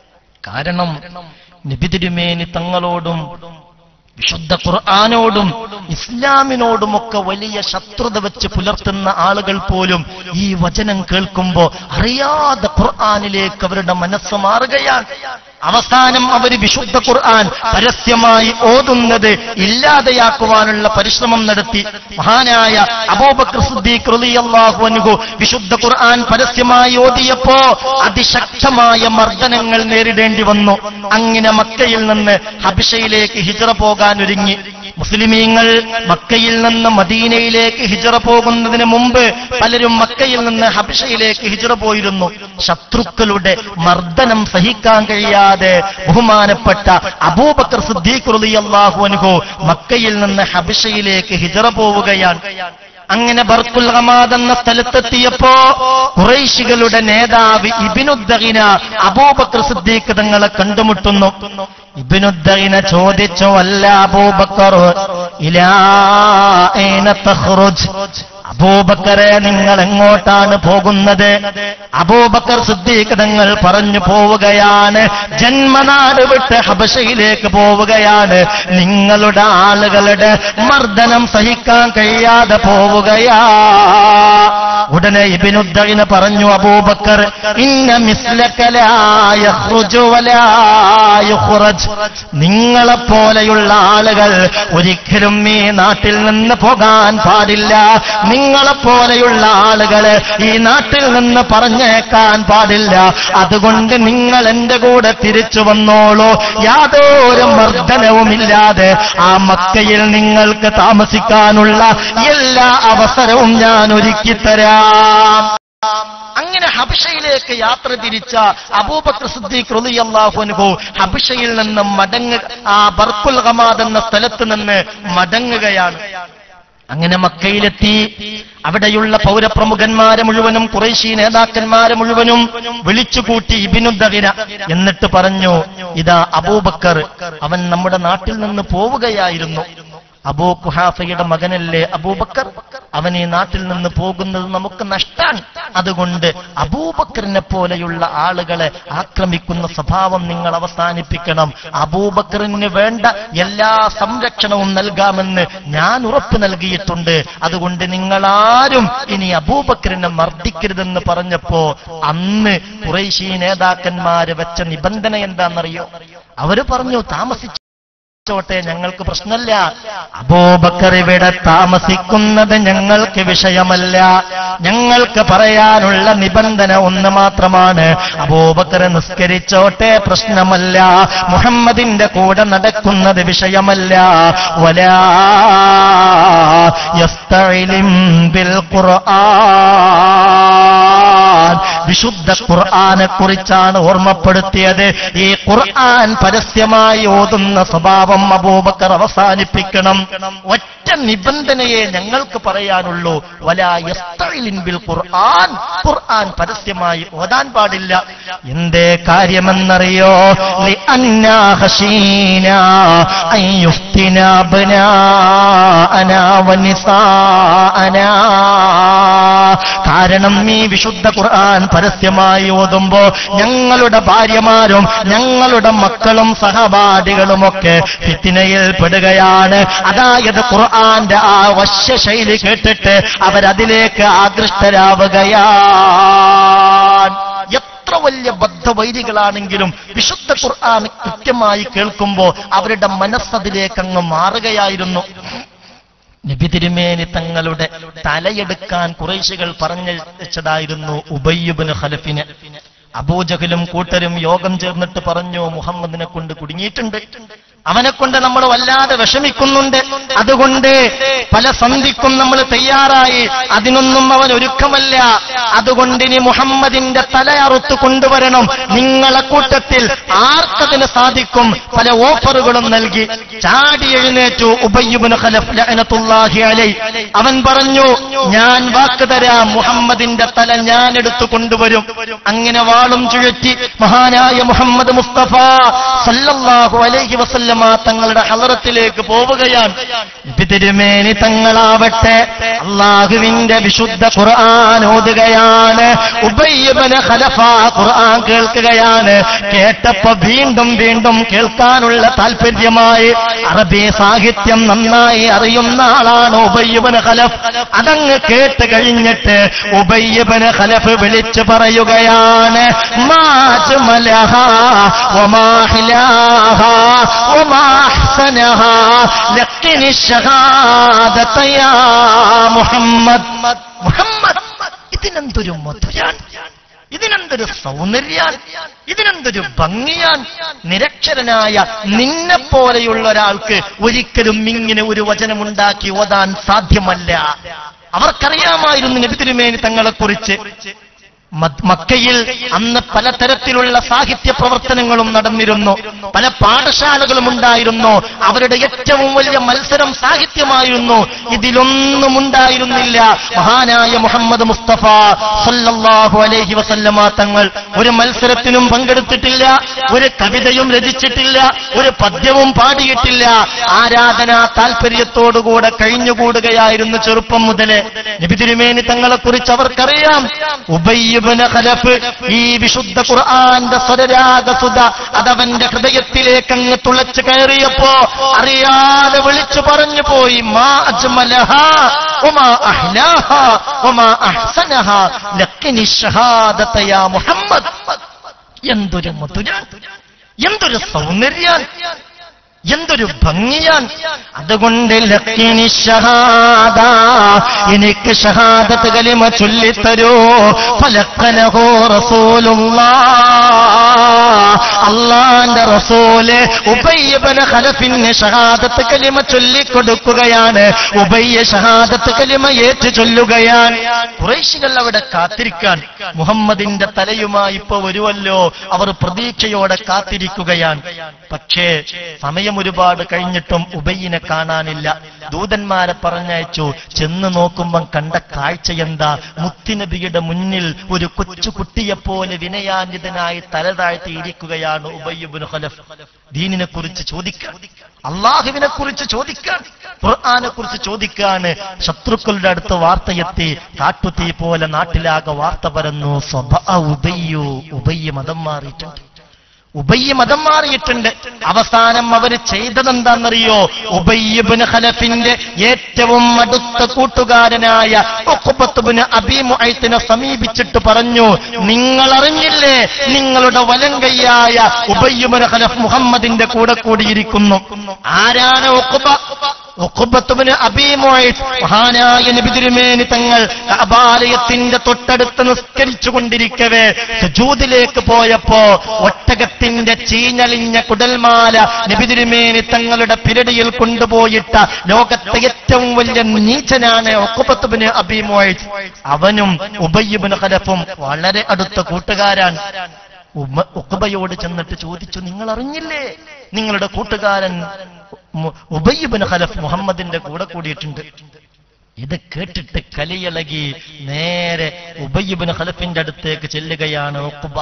കാരണം നിബിതിരുമേനി തങ്ങളോടും വിശുദ്ധ ഖുർആാനോടും ഇസ്ലാമിനോടുമൊക്കെ വലിയ ശത്രുത വെച്ച് പുലർത്തുന്ന ആളുകൾ പോലും ഈ വചനം കേൾക്കുമ്പോ അറിയാതെ ഖുർആാനിലേക്ക് അവരുടെ മനസ്സ് മാറുകയാണ് അവസാനം അവർ വിശുദ്ധ ഖുർആൻ പരസ്യമായി ഓതുന്നത് ഇല്ലാതെയാക്കുവാനുള്ള പരിശ്രമം നടത്തി മഹാനായ അബൂബക്കർ സിദ്ദീഖ് റളിയല്ലാഹു അൻഹു വിശുദ്ധ ഖുർആൻ പരസ്യമായി ഓതിയപ്പോ അതിശക്തമായ മർദ്ദനങ്ങൾ നേരിടേണ്ടി വന്നു അങ്ങനെ മക്കയിൽ നിന്ന് ഹബിഷയിലേക്ക് ഹിജറ പോകാൻ ഒരുങ്ങി മുസ്ലിമീങ്ങൾ മക്കയിൽ നിന്ന് മദീനയിലേക്ക് ഹിജറ പോകുന്നതിന് മുമ്പ് പലരും മക്കയിൽ നിന്ന് ഹബിഷയിലേക്ക് ഹിജറ പോയിരുന്നു ശത്രുക്കളുടെ മർദ്ദനം സഹിക്കാൻ കഴിയാതെ ബഹുമാനപ്പെട്ട അബൂബക്കർ സിദ്ദീഖ് റളിയല്ലാഹു അൻഹു മക്കയിൽ നിന്ന് ഹബിഷയിലേക്ക് ഹിജറ പോവുകയാണ് അങ്ങനെ ബർക്കുൽ ഹമാദ് എന്ന സ്ഥലത്തെത്തിയപ്പോ കുറൈശികളുടെ നേതാവ് ഇബിനുദ്ദീന അബൂബക്കർ സിദ്ദീഖ് തങ്ങളെ കണ്ടുമുട്ടുന്നു ഇബിനുദ്ദീന ചോദിച്ചു അല്ല അബൂബക്കർ ഇലാ ഐന തഖ്റുജ് അബൂബക്കറെ നിങ്ങൾ എങ്ങോട്ടാണ് പോകുന്നത് അബൂബക്കർ സിദ്ദീഖ് തങ്ങൾ പറഞ്ഞു പോവുകയാണ് ജന്മനാട് വിട്ട് ഹബശയിലേക്ക് പോവുകയാണ് നിങ്ങളുടെ ആളുകളുടെ മർദ്ദനം സഹിക്കാൻ കഴിയാതെ പോവുകയാ ഉടനെ ഇബിനുദ്ദീന് പറഞ്ഞു അബൂബക്കർ ഇന്ന മിസ്ലക്കലായ നിങ്ങളെപ്പോലെയുള്ള ആളുകൾ ഒരിക്കലും ഈ നാട്ടിൽ നിന്ന് പോകാൻ പാടില്ല നിങ്ങളെപ്പോലെയുള്ള ആളുകളെ ഈ നാട്ടിൽ നിന്ന് പറഞ്ഞേക്കാൻ പാടില്ല അതുകൊണ്ട് നിങ്ങൾ എന്റെ കൂടെ തിരിച്ചു വന്നോളൂ യാതൊരു മർദ്ദനവുമില്ലാതെ ആ മക്കയിൽ നിങ്ങൾക്ക് താമസിക്കാനുള്ള എല്ലാ അവസരവും ഞാൻ ഒരുക്കിത്തരാം അങ്ങനെ ഹബിഷയിലേക്ക് യാത്ര തിരിച്ച അബൂബക്കർ സിദ്ദീഖ് റളിയല്ലാഹു അൻഹു ഹബിഷയിൽ നിന്ന് മടങ്ങുക ആ ബർക്കുൽ ഗമാദ് എന്ന സ്ഥലത്ത് നിന്ന് മടങ്ങുകയാണ് അങ്ങനെ മക്കയിലെത്തി അവിടെയുള്ള പൗരപ്രമുഖന്മാരെ മുഴുവനും കുറേശി നേതാക്കന്മാരെ മുഴുവനും വിളിച്ചുകൂട്ടി ഇബിനുദ്ദഹിന എന്നിട്ട് പറഞ്ഞു ഇതാ അബൂബക്കർ അവൻ നമ്മുടെ നാട്ടിൽ നിന്ന് പോവുകയായിരുന്നു അബൂ കുഹാഫയുടെ മകനല്ലേ അബൂബക്കർ അവൻ ഈ നാട്ടിൽ നിന്ന് പോകുന്നത് നമുക്ക് നഷ്ടാൻ അതുകൊണ്ട് അബൂബക്കറിനെ പോലെയുള്ള ആളുകളെ ആക്രമിക്കുന്ന സ്വഭാവം നിങ്ങൾ അവസാനിപ്പിക്കണം അബൂബക്കറിന് വേണ്ട എല്ലാ സംരക്ഷണവും നൽകാമെന്ന് ഞാൻ ഉറപ്പ് നൽകിയിട്ടുണ്ട് അതുകൊണ്ട് നിങ്ങളാരും ഇനി അബൂബക്കറിനെ മർദ്ദിക്കരുതെന്ന് പറഞ്ഞപ്പോ അന്ന് കുറേശി നേതാക്കന്മാര് വെച്ച നിബന്ധന എന്താണെന്നറിയോ അവര് പറഞ്ഞു താമസിച്ചു ോട്ടെ ഞങ്ങൾക്ക് പ്രശ്നമല്ല അബൂബക്കർ ഇവിടെ താമസിക്കുന്നത് ഞങ്ങൾക്ക് വിഷയമല്ല ഞങ്ങൾക്ക് പറയാനുള്ള നിബന്ധന ഒന്ന് മാത്രമാണ് അബൂബക്കർ നിസ്കരിച്ചോട്ടെ പ്രശ്നമല്ല മുഹമ്മദിന്റെ കൂടെ നടക്കുന്നത് വിഷയമല്ല വലാ യസ്തഇലിം ബിൽ ഖുർആൻ വിശുദ്ധ ഖുർആനെ കുറിച്ചാണ് ഓർമ്മപ്പെടുത്തിയത് ഈ ഖുർആൻ പരസ്യമായി ഓതുന്ന സ്വഭാവം അബൂബക്കർ അവസാനിപ്പിക്കണം ഒറ്റ നിബന്ധനയെ ഞങ്ങൾക്ക് പറയാനുള്ളൂ വലാ യസ്തഇലിൻ ബിൽ ഖുർആൻ ഖുർആൻ പരസ്യമായി ഓതാൻ പാടില്ല എന്തേ കാര്യമെന്നറിയോ لأننا خشينا أن يفتنا أبناءنا ونساءنا കാരണം ഈ വിശുദ്ധ ഖുർആൻ പരസ്യമായി ഓതുമ്പോ ഞങ്ങളുടെ ഭാര്യമാരും ഞങ്ങളുടെ മക്കളും സഹപാഠികളുമൊക്കെ ഫിത്തിനയിൽ പെടുകയാണ് അതായത് ഖുർആന്റെ ആ വശ്യ ശൈലി കേട്ടിട്ട് അവരതിലേക്ക് ആകൃഷ്ടരാവുകയാണ് എത്ര വലിയ ബദ്ധവൈരികളാണെങ്കിലും വിശുദ്ധ ഖുർആൻ കൃത്യമായി കേൾക്കുമ്പോ അവരുടെ മനസ്സതിലേക്ക് അങ്ങ് മാറുകയായിരുന്നു നബി തിരുമേനി തങ്ങളുടെ തലയെടുക്കാൻ കുറേശികൾ പറഞ്ഞയച്ചതായിരുന്നു ഉബയ്യുബിന് ഖലഫിന് അബൂജഹലും കൂട്ടരും യോഗം ചേർന്നിട്ട് പറഞ്ഞു മുഹമ്മദിനെ കൊണ്ട് കുടുങ്ങിയിട്ടുണ്ട് അവനെ കൊണ്ട് നമ്മൾ വല്ലാതെ വിഷമിക്കുന്നുണ്ട് അതുകൊണ്ട് പല സന്ധിക്കും നമ്മൾ തയ്യാറായി അതിനൊന്നും അവൻ ഒരുക്കമല്ല അതുകൊണ്ട് ഇനി മുഹമ്മദിന്റെ തല അറുത്ത് കൊണ്ടുവരണം നിങ്ങളെ കൂട്ടത്തിൽ ആർക്കതിന് സാധിക്കും പല ഓഫറുകളും നൽകി ചാടി എഴുന്നേറ്റു ഉബയ്യുബിന് ഖലഫ് ലഅനത്തുല്ലാഹി അലൈ അവൻ പറഞ്ഞു ഞാൻ വാക്ക് തരാം മുഹമ്മദിന്റെ തല ഞാൻ എടുത്തു കൊണ്ടുവരും അങ്ങനെ വാളും ചുഴറ്റി മഹാനായ മുഹമ്മദ് മുസ്തഫ സല്ലല്ലാഹു അലൈഹി വസല്ലമ തങ്ങളുടെ ഹലറത്തിലേക്ക് പോവുകയാണ് നബി തിരുമേനി തങ്ങളാവട്ടെ അള്ളാഹുവിന്റെ വിശുദ്ധ ഖുർആൻ ഓതുകയാണ് ഉബയ്യബന് ഖലഫ ഖുർആൻ കേൾക്കുകയാണ് കേട്ടപ്പോ വീണ്ടും വീണ്ടും കേൾക്കാനുള്ള താല്പര്യമായി അറബി സാഹിത്യം നന്നായി അറിയുന്ന ആളാണ് ഉബയ്യബന് ഖലഫ് അതങ്ങ് കേട്ട് കഴിഞ്ഞിട്ട് ഉബയ്യബന് ഖലഫ് വിളിച്ചു പറയുകയാണ് മാജ്മലഹ വമാഹിലാഹ വമാഹ്സനഹ ലക്കിനി ഷഹാദത യാ മുഹമ്മദ് മുഹമ്മദ് ഇതിനെന്തൊരു മധുരാൻ ഇതിനെന്തൊരു സൗന്ദര്യാൻ ഇതിനെന്തൊരു ഭംഗിയാൻ നിരക്ഷരനായ നിന്നെ പോലെയുള്ള ഒരാൾക്ക് ഒരിക്കലും ഇങ്ങനെ ഒരു വചനമുണ്ടാക്കി ഓതാൻ സാധ്യമല്ല അവർക്കറിയാമായിരുന്നു നബി തിരുമേനി തങ്ങളെക്കുറിച്ച് മദ്- മക്കയിൽ അന്ന് പലതരത്തിലുള്ള സാഹിത്യ പ്രവർത്തനങ്ങളും നടന്നിരുന്നു പല പാഠശാലകളും ഉണ്ടായിരുന്നു അവരുടെ ഏറ്റവും വലിയ മത്സരം സാഹിത്യമായിരുന്നു ഇതിലൊന്നും ഉണ്ടായിരുന്നില്ല മഹാനായ മുഹമ്മദ് മുസ്തഫ സല്ലല്ലാഹു അലൈഹി വസല്ലമ തങ്ങൾ ഒരു മത്സരത്തിനും പങ്കെടുത്തിട്ടില്ല ഒരു കവിതയും രചിച്ചിട്ടില്ല ഒരു പദ്യവും പാടിയിട്ടില്ല ആരാധനാ താല്പര്യത്തോടുകൂടെ കഴിഞ്ഞുകൂടുകയായിരുന്നു ചെറുപ്പം മുതലേ നബി തിരുമേനി തങ്ങളെ കുറിച്ച് അവർക്കറിയാം ഉബയ്യബിന് ഖലഫ് ഈ വിശുദ്ധ ഖുർആന്റെ സ്വരരാഗസുത അതവന്റെ ഹൃദയത്തിലേക്ക് അങ്ങ് തുളച്ചു കയറിയപ്പോ അറിയാതെ വിളിച്ചു പറഞ്ഞു പോയി മാ അജ്മലഹ ഉമാ അഹ്ലാഹ ഉമാ അഹ്സനഹ ലക്കിനി ഷഹാദത യാ മുഹമ്മദ് എന്തൊരു മധുര എന്തൊരു സൗന്ദര്യാൻ എന്തൊരു ഭംഗിയാൻ അതുകൊണ്ട് ലക്കിനി ഷഹാദ എനിക്ക് ഷഹാദത്ത് കലിമ ചൊല്ലിത്തരൂ ഫലക്കനഹോ റസൂലുള്ളാ അള്ളാന്റെ റസൂല് ഉബയ്യബന ഖലഫിന് ഷഹാദത്ത് കലിമ ചൊല്ലിക്കൊടുക്കുകയാണ് ഉബയ്യ ഷഹാദത്ത് കലിമ ഏറ്റു ചൊല്ലുകയാണ് കുറേശികൾ അവിടെ കാത്തിരിക്കാൻ മുഹമ്മദിന്റെ തലയുമായി ഇപ്പൊ വരുമല്ലോ അവർ പ്രതീക്ഷയോടെ കാത്തിരിക്കുകയാണ് പക്ഷേ സമയം ഒരുപാട് കഴിഞ്ഞിട്ടും ഉബയ്യനെ കാണാനില്ല ദൂതന്മാരെ പറഞ്ഞയച്ചു ചെന്ന് നോക്കുമ്പം കണ്ട കാഴ്ച എന്താ മുത്തിനബിയുടെ മുന്നിൽ ഒരു കൊച്ചു കുട്ടിയെപ്പോലെ വിനയാന്വിതനായി തല താഴ്ത്തിയിരിക്കുകയാണ് ഉബയ്യബുൻ ഖലഫ് ദീനിനെ കുറിച്ച് ചോദിക്കാൻ അള്ളാഹുവിനെ കുറിച്ച് ചോദിക്കാൻ ഖുർആനെ കുറിച്ച് ചോദിക്കാണ് ശത്രുക്കളുടെ അടുത്ത് വാർത്തയെത്തി കാട്ടുതീ പോലെ നാട്ടിലാകെ വാർത്ത പരന്നു സ്വഭ ഉബയ്യു ഉബയ്യ മതം മാറിയിട്ടുണ്ട് ഉബയ്യ മതം മാറിയിട്ടുണ്ട് അവസാനം അവര് ചെയ്തതെന്താണെന്നറിയോ ഉബയ്യബിന് ഖലഫിന്റെ ഏറ്റവും അടുത്ത കൂട്ടുകാരനായ ഉഖ്ബത്തുബ്ന് അബീ മുഅയ്ത്തിനെ സമീപിച്ചിട്ട് പറഞ്ഞു നിങ്ങൾ അറിഞ്ഞില്ലേ നിങ്ങളുടെ വലങ്കയ്യായ ഉബയ്യബിന് ഖലഫ് മുഹമ്മദിന്റെ കൂടെ കൂടിയിരിക്കുന്നു ആരാണ് ഉഖ്ബ ഉഖ്ബത്തുബ്ന് അബീ മുഅയ്ത്ത് മഹാനായ നബി തിരുമേനി തങ്ങൾ കഅബാലയത്തിന്റെ തൊട്ടടുത്ത് നിസ്കരിച്ചു കൊണ്ടിരിക്കവേ സുജൂദിലേക്ക് പോയപ്പോ ഒട്ടകത്തിന്റെ ചീഞ്ഞളിഞ്ഞ കുടൽമാല നബി തിരുമേനി തങ്ങളുടെ പിരടിയിൽ കൊണ്ടുപോയിട്ട ലോകത്തെ ഏറ്റവും വലിയ നീചനാണ് ഒക്കുപത്തുബിന് അബിമോയ് അവനും ഉബയ്യബിന് ഖലഫും വളരെ അടുത്ത കൂട്ടുകാരാണ് ഉമ്മ- ഉഖബയോട് ചെന്നിട്ട് ചോദിച്ചു നിങ്ങൾ അറിഞ്ഞില്ലേ നിങ്ങളുടെ കൂട്ടുകാരൻ മു- ഉബയ്യബിന് ഖലഫ് മുഹമ്മദിന്റെ കൂടെ കൂടിയിട്ടുണ്ട് ഇത് കേട്ടിട്ട് കലിയിളകി നേരെ ഉബയ്യബിന് ഖലഫിന്റെ അടുത്തേക്ക് ചെല്ലുകയാണ് ഉഖബ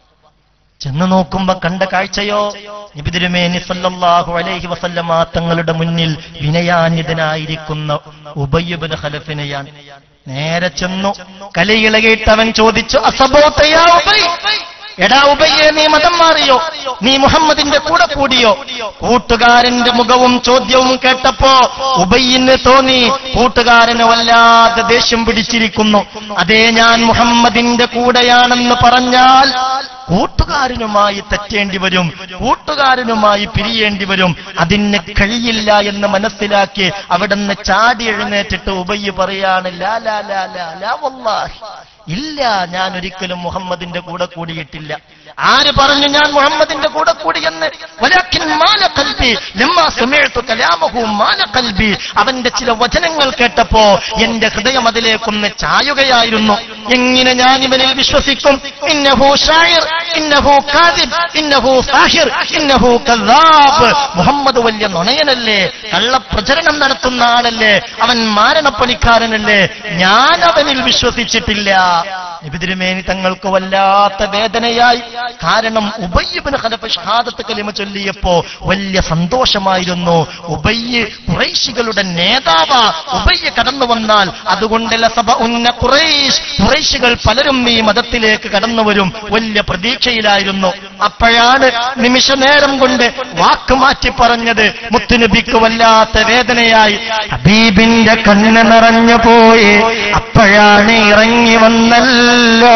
ചെന്ന് നോക്കുമ്പോ കണ്ട കാഴ്ചയോ നിബിതിരുമേനി സല്ലല്ലാഹു അലൈഹി വസല്ലമ തങ്ങളുടെ മുന്നിൽ വിനയാന്വിതനായിരിക്കുന്ന ഉബയ്യബിന് ഖലഫിനെയാണ് നേരെ ചെന്നു കലയിളകിയിട്ടവൻ ചോദിച്ചു അസബോത്തയാ ഉബൈ എടാ ഉബയ്യെ നീ മതം മാറിയോ നീ മുഹമ്മദിന്റെ കൂടെ കൂടിയോ കൂട്ടുകാരന്റെ മുഖവും ചോദ്യവും കേട്ടപ്പോ ഉബയ്യിന് തോന്നി കൂട്ടുകാരന് വല്ലാതെ ദേഷ്യം പിടിച്ചിരിക്കുന്നു അതേ ഞാൻ മുഹമ്മദിന്റെ കൂടെയാണെന്ന് പറഞ്ഞാൽ കൂട്ടുകാരനുമായി തെറ്റേണ്ടി വരും കൂട്ടുകാരനുമായി പിരിയേണ്ടി വരും അതിന് കഴിയില്ല എന്ന് മനസ്സിലാക്കി അവിടുന്ന് ചാടി എഴുന്നേറ്റിട്ട് ഉബയ്യ് പറയാണ് ലാ ലാ ലാ ലാ ലാ വല്ലാഹി ഇല്ല ഞാൻ ഒരിക്കലും മുഹമ്മദിന്റെ കൂടെ കൂടിയിട്ടില്ല ആര് പറഞ്ഞു ഞാൻ മുഹമ്മദിന്റെ കൂടെ കൂടിയെന്ന് വലാക്കിൻ മാല കൽബി ലമ്മാ സമയത്തു കലാമഹു മാല കൽബി അവന്റെ ചില വചനങ്ങൾ കേട്ടപ്പോ എന്റെ ഹൃദയം അതിലേക്കൊന്ന് ചായുകയായിരുന്നു എങ്ങനെ ഞാൻ ഇവനിൽ വിശ്വസിക്കും ഇന്നഹു ഷായിർ ഇന്നഹു കാദിബ് ഇന്നഹു സാഹിർ ഇന്നഹു കദ്ദാബ് മുഹമ്മദ് വലിയ നുണയനല്ലേ കള്ളപ്രചരണം നടത്തുന്ന ആളല്ലേ അവൻ മാരണപ്പണിക്കാരനല്ലേ ഞാൻ അവനിൽ വിശ്വസിച്ചിട്ടില്ല നിബിതിരുമേനി തങ്ങൾക്ക് വല്ലാത്ത വേദനയായി കാരണം ഉബയ്യബിന് ഖലഫ് ഷഹാദത്ത് കലിമ ചൊല്ലിയപ്പോ വലിയ സന്തോഷമായിരുന്നു ഉബയ്യ് കുറൈശികളുടെ നേതാവ ഉബയ്യ് കടന്നു വന്നാൽ അതുകൊണ്ട് ലസബ ഉന്ന കുറൈശ് കുറൈശികൾ പലരും ഈ മതത്തിലേക്ക് കടന്നു വരും വലിയ പ്രതീക്ഷയിലായിരുന്നു അപ്പോഴാണ് നിമിഷ നേരം കൊണ്ട് വാക്ക് മാറ്റി പറഞ്ഞത് മുത്തുനബിക്ക് വല്ലാത്ത വേദനയായി ഹബീബിന്റെ കണ്ണ് നിറഞ്ഞു പോയി അപ്പോഴാണ് ഇറങ്ങി വന്നല്ലോ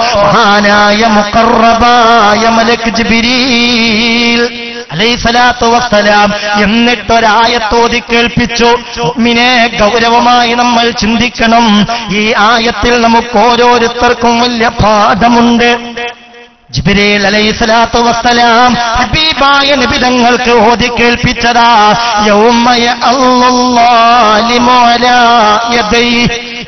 മഹാനായ മുഖറബായ മലക് ജിബിരീൽ അലൈസലാത്തു വസ്സലാം എന്നിട്ടൊരായത്തോതി കേൾപ്പിച്ചു മിനെ ഗൗരവമായി നമ്മൾ ചിന്തിക്കണം ഈ ആയത്തിൽ നമുക്ക് ഓരോരുത്തർക്കും വലിയ പാഠമുണ്ട് ജിബിരേൽ അലൈഹിസ്സലാത്തു വസ്സലാം ഹബീബായ നബിതങ്ങൾക്ക് ഓതി കേൾപ്പിച്ചതാ യൗമയ അല്ലാലിമു അലാ യദൈ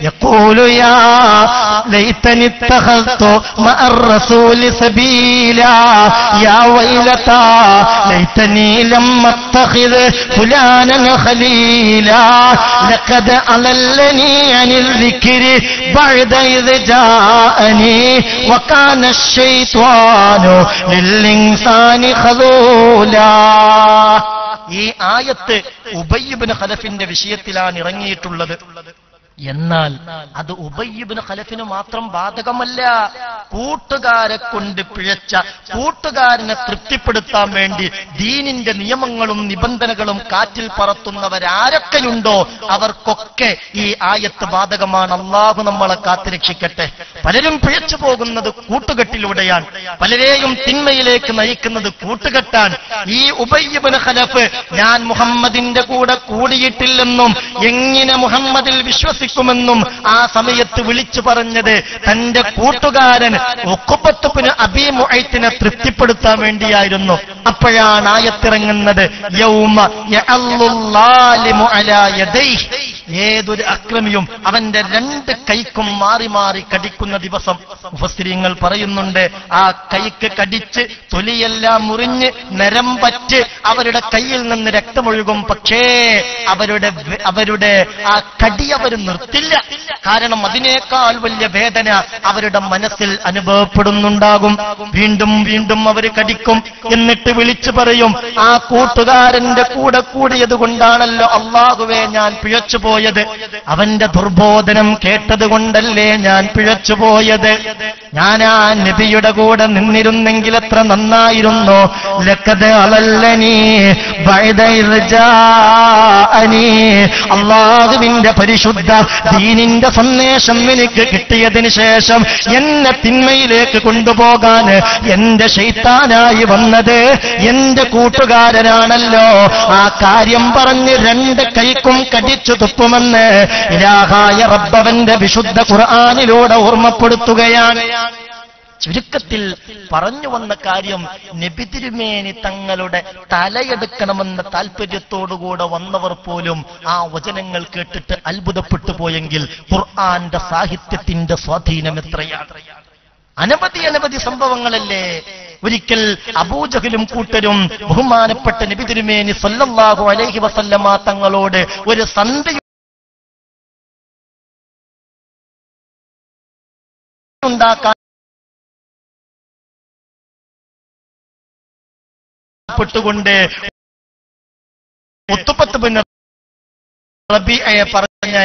يقول يا ليتني اتخذت مع الرسول سبيلا يا ويلتى ليتني لم اتخذ فلانا خليلا لقد أضلني عن الذكر بعد إذ جاءني وكان الشيطان للإنسان خذولا ഈ ആയത്ത് ഉബയ്യബിന് ഖലഫിന്റെ വിഷയത്തിലാണ് ഇറങ്ങിയിട്ടുള്ളത് എന്നാൽ അത് ഉബയ്യബിന് ഖലഫിന് മാത്രം ബാധകമല്ല കൂട്ടുകാരെ കൊണ്ട് പിഴച്ച കൂട്ടുകാരനെ തൃപ്തിപ്പെടുത്താൻ വേണ്ടി ദീനിന്റെ നിയമങ്ങളും നിബന്ധനകളും കാറ്റിൽ പറത്തുന്നവരാരൊക്കെയുണ്ടോ അവർക്കൊക്കെ ഈ ആയത്ത് ബാധകമാണ് അള്ളാഹു നമ്മളെ കാത്തുരക്ഷിക്കട്ടെ പലരും പിഴച്ചു പോകുന്നത് കൂട്ടുകെട്ടിലൂടെയാണ് പലരെയും തിന്മയിലേക്ക് നയിക്കുന്നത് കൂട്ടുകെട്ടാൻ ഈ ഉബയ്യബിന് ഖലഫ് ഞാൻ മുഹമ്മദിന്റെ കൂടെ കൂടിയിട്ടില്ലെന്നും എങ്ങനെ മുഹമ്മദിൽ വിശ്വസിക്കുമെന്നും ആ സമയത്ത് വിളിച്ചു പറഞ്ഞത് തന്റെ കൂട്ടുകാരൻ ഒക്കുപ്പത്തുപ്പിന് അബീമുഴത്തിനെ തൃപ്തിപ്പെടുത്താൻ വേണ്ടിയായിരുന്നു അപ്പോഴാണ് ആയത്തിറങ്ങുന്നത് യൗമ യഅല്ലുല്ലാലിമു അലാ യദൈഹ്. ഏതൊരു അക്രമിയും അവന്റെ രണ്ട് കൈക്കും മാറി മാറി കടിക്കുന്ന ദിവസം മുഫസ്തിരിങ്ങൾ പറയുന്നുണ്ട് ആ കൈക്ക് കടിച്ച് തൊലിയെല്ലാം മുറിഞ്ഞ് നരമ്പറ്റ് അവരുടെ കയ്യിൽ നിന്ന് രക്തമൊഴുകും പക്ഷേ അവരുടെ വെ- അവരുടെ ആ കടി അവർ നിർത്തില്ല കാരണം അതിനേക്കാൾ വലിയ വേദന അവരുടെ മനസ്സിൽ അനുഭവപ്പെടുന്നുണ്ടാകും വീണ്ടും വീണ്ടും അവർ കടിക്കും എന്നിട്ട് വിളിച്ചു പറയും ആ കൂട്ടുകാരന്റെ കൂടെ കൂടിയത് കൊണ്ടാണല്ലോ അള്ളാഹുവേ ഞാൻ പിഴച്ചുപോയത് അവന്റെ ദുർബോധനം കേട്ടത് കൊണ്ടല്ലേ ഞാൻ പിഴച്ചുപോയത് ഞാൻ ആ നബിയുടെ കൂടെ നിന്നിരുന്നെങ്കിൽ എത്ര നന്നായിരുന്നു ലക്കത് അലല്ലനീ ബൈദൈർജാഅനീ. അള്ളാഹുവിന്റെ പരിശുദ്ധ ദീനിന്റെ സന്ദേശം എനിക്ക് കിട്ടിയതിന് ശേഷം എന്നെ തിന്മയിലേക്ക് കൊണ്ടുപോകാൻ എന്റെ ശൈത്താനായി വന്നത് എന്റെ കൂട്ടുകാരനാണല്ലോ ആ കാര്യം പറഞ്ഞ് രണ്ട് കൈക്കും കടിച്ചു തുപ്പുമെന്ന് ഇലാഹായ റബ്ബവന്റെ വിശുദ്ധ ഖുർആാനിലൂടെ ഓർമ്മപ്പെടുത്തുകയാണ് ചുരുക്കത്തിൽ പറഞ്ഞു വന്ന കാര്യം നബി തിരുമേനി തങ്ങളുടെ തലയെടുക്കണമെന്ന താല്പര്യത്തോടുകൂടെ വന്നവർ പോലും ആ വചനങ്ങൾ കേട്ടിട്ട് അത്ഭുതപ്പെട്ടു പോയെങ്കിൽ ഖുർആന്റെ സാഹിത്യത്തിന്റെ സ്വാധീനം എത്രയാണ് അനവധി അനവധി സംഭവങ്ങളല്ലേ ഒരിക്കൽ അബൂജഹലും കൂട്ടരും ബഹുമാനപ്പെട്ട നബി തിരുമേനി സല്ലല്ലാഹു അലൈഹി വസല്ലമ തങ്ങളോട് ഒരു സന്ധി ഉണ്ടാക്കാൻ പെട്ടുകൊണ്ട് മുത്തുപ്പത്ത് പിന്നെ റബിയെ പറഞ്ഞ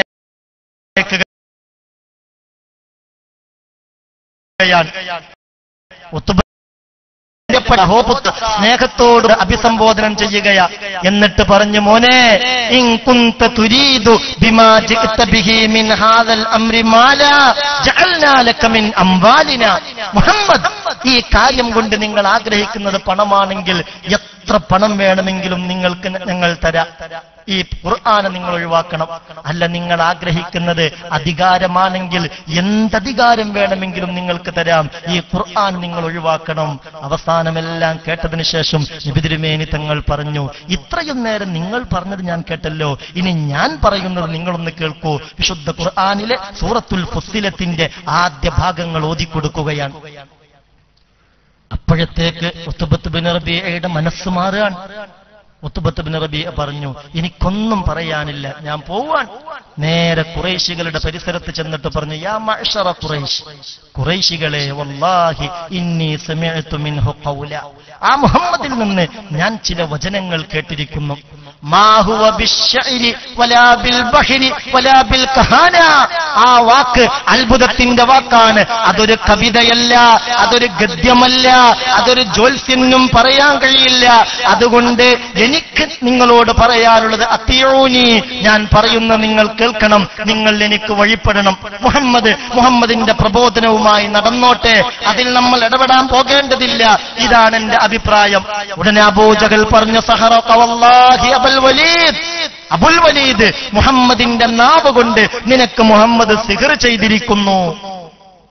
സ്നേഹത്തോട് അഭിസംബോധനം ചെയ്യുകയാ എന്നിട്ട് പറഞ്ഞു മോനെ ഇൻ കുന്ത തുരീദു ബിമാ ജിഅ്ത ബിഹി മിൻ ഹാദൽ അംരി മാലാ ജഅൽനാ ലക മിൻ അംവാലിനാ മുഹമ്മദ് ഈ കാര്യം കൊണ്ട് നിങ്ങൾ ആഗ്രഹിക്കുന്നത് പണമാണെങ്കിൽ എത്ര പണം വേണമെങ്കിലും നിങ്ങൾക്ക് ഞങ്ങൾ തരാം ഈ ഖുർആാനെ നിങ്ങൾ ഒഴിവാക്കണം അല്ല നിങ്ങൾ ആഗ്രഹിക്കുന്നത് അധികാരമാണെങ്കിൽ എന്തധികാരം വേണമെങ്കിലും നിങ്ങൾക്ക് തരാം ഈ ഖുർആൻ നിങ്ങൾ ഒഴിവാക്കണം അവസാനമെല്ലാം കേട്ടതിന് ശേഷം നിബിതിരുമേനി തങ്ങൾ പറഞ്ഞു ഇത്രയും നേരം നിങ്ങൾ പറഞ്ഞത് ഞാൻ കേട്ടല്ലോ ഇനി ഞാൻ പറയുന്നത് നിങ്ങളൊന്ന് കേൾക്കൂ വിശുദ്ധ ഖുർആാനിലെ സൂറത്തുൽ ഫുസിലത്തിന്റെ ആദ്യ ഭാഗങ്ങൾ ഓതിക്കൊടുക്കുകയാണ് അപ്പോഴത്തേക്ക് ഉത്തുബത്ത് ബിൻ റബിയയുടെ മനസ്സ് മാറുകയാണ് ഉത്തുബത്ത് ബിൻ റബിയ പറഞ്ഞു എനിക്കൊന്നും പറയാനില്ല ഞാൻ പോവാൻ നേരെ കുറേശികളുടെ പരിസരത്ത് ചെന്നിട്ട് പറഞ്ഞു യാ മഅ്ശറ ഖുറൈശ് ഖുറൈശികളെ വല്ലാഹി ഇന്നി സമിഅതു മിൻഹു ഖൗല ആ മുഹമ്മദിൽ നിന്ന് ഞാൻ ചില വചനങ്ങൾ കേട്ടിരിക്കുന്നു മാ ഹുവ ബിശ്ശഇരി വലാ ബിൽ ബഹരി വലാ ബിൽ കഹാന ആ വാക്ക് അത്ഭുതത്തിന്റെ വാക്കാണ് അതൊരു കവിതയല്ല അതൊരു ഗദ്യമല്ല അതൊരു ജ്യോത്സ്യനും പറയാൻ കഴിയില്ല അതുകൊണ്ട് എനിക്ക് നിങ്ങളോട് പറയാനുള്ളത് അത്തിയോനി ഞാൻ പറയുന്ന നിങ്ങൾ കേൾക്കണം നിങ്ങൾ എനിക്ക് വഴിപ്പെടണം മുഹമ്മദ് മുഹമ്മദിന്റെ പ്രബോധനവുമായി നടന്നോട്ടെ അതിൽ നമ്മൾ ഇടപെടാൻ പോകേണ്ടതില്ല ഇതാണ് എന്റെ അഭിപ്രായം ഉടനെ അബൂജഹൽ പറഞ്ഞ സഹറ വല്ലാഹി അബൽ വലീദ് അബുൽ വലീദ് മുഹമ്മദിന്റെ നാവ് കൊണ്ട് നിനക്ക് മുഹമ്മദ് സിഹർ ചെയ്തിരിക്കുന്നു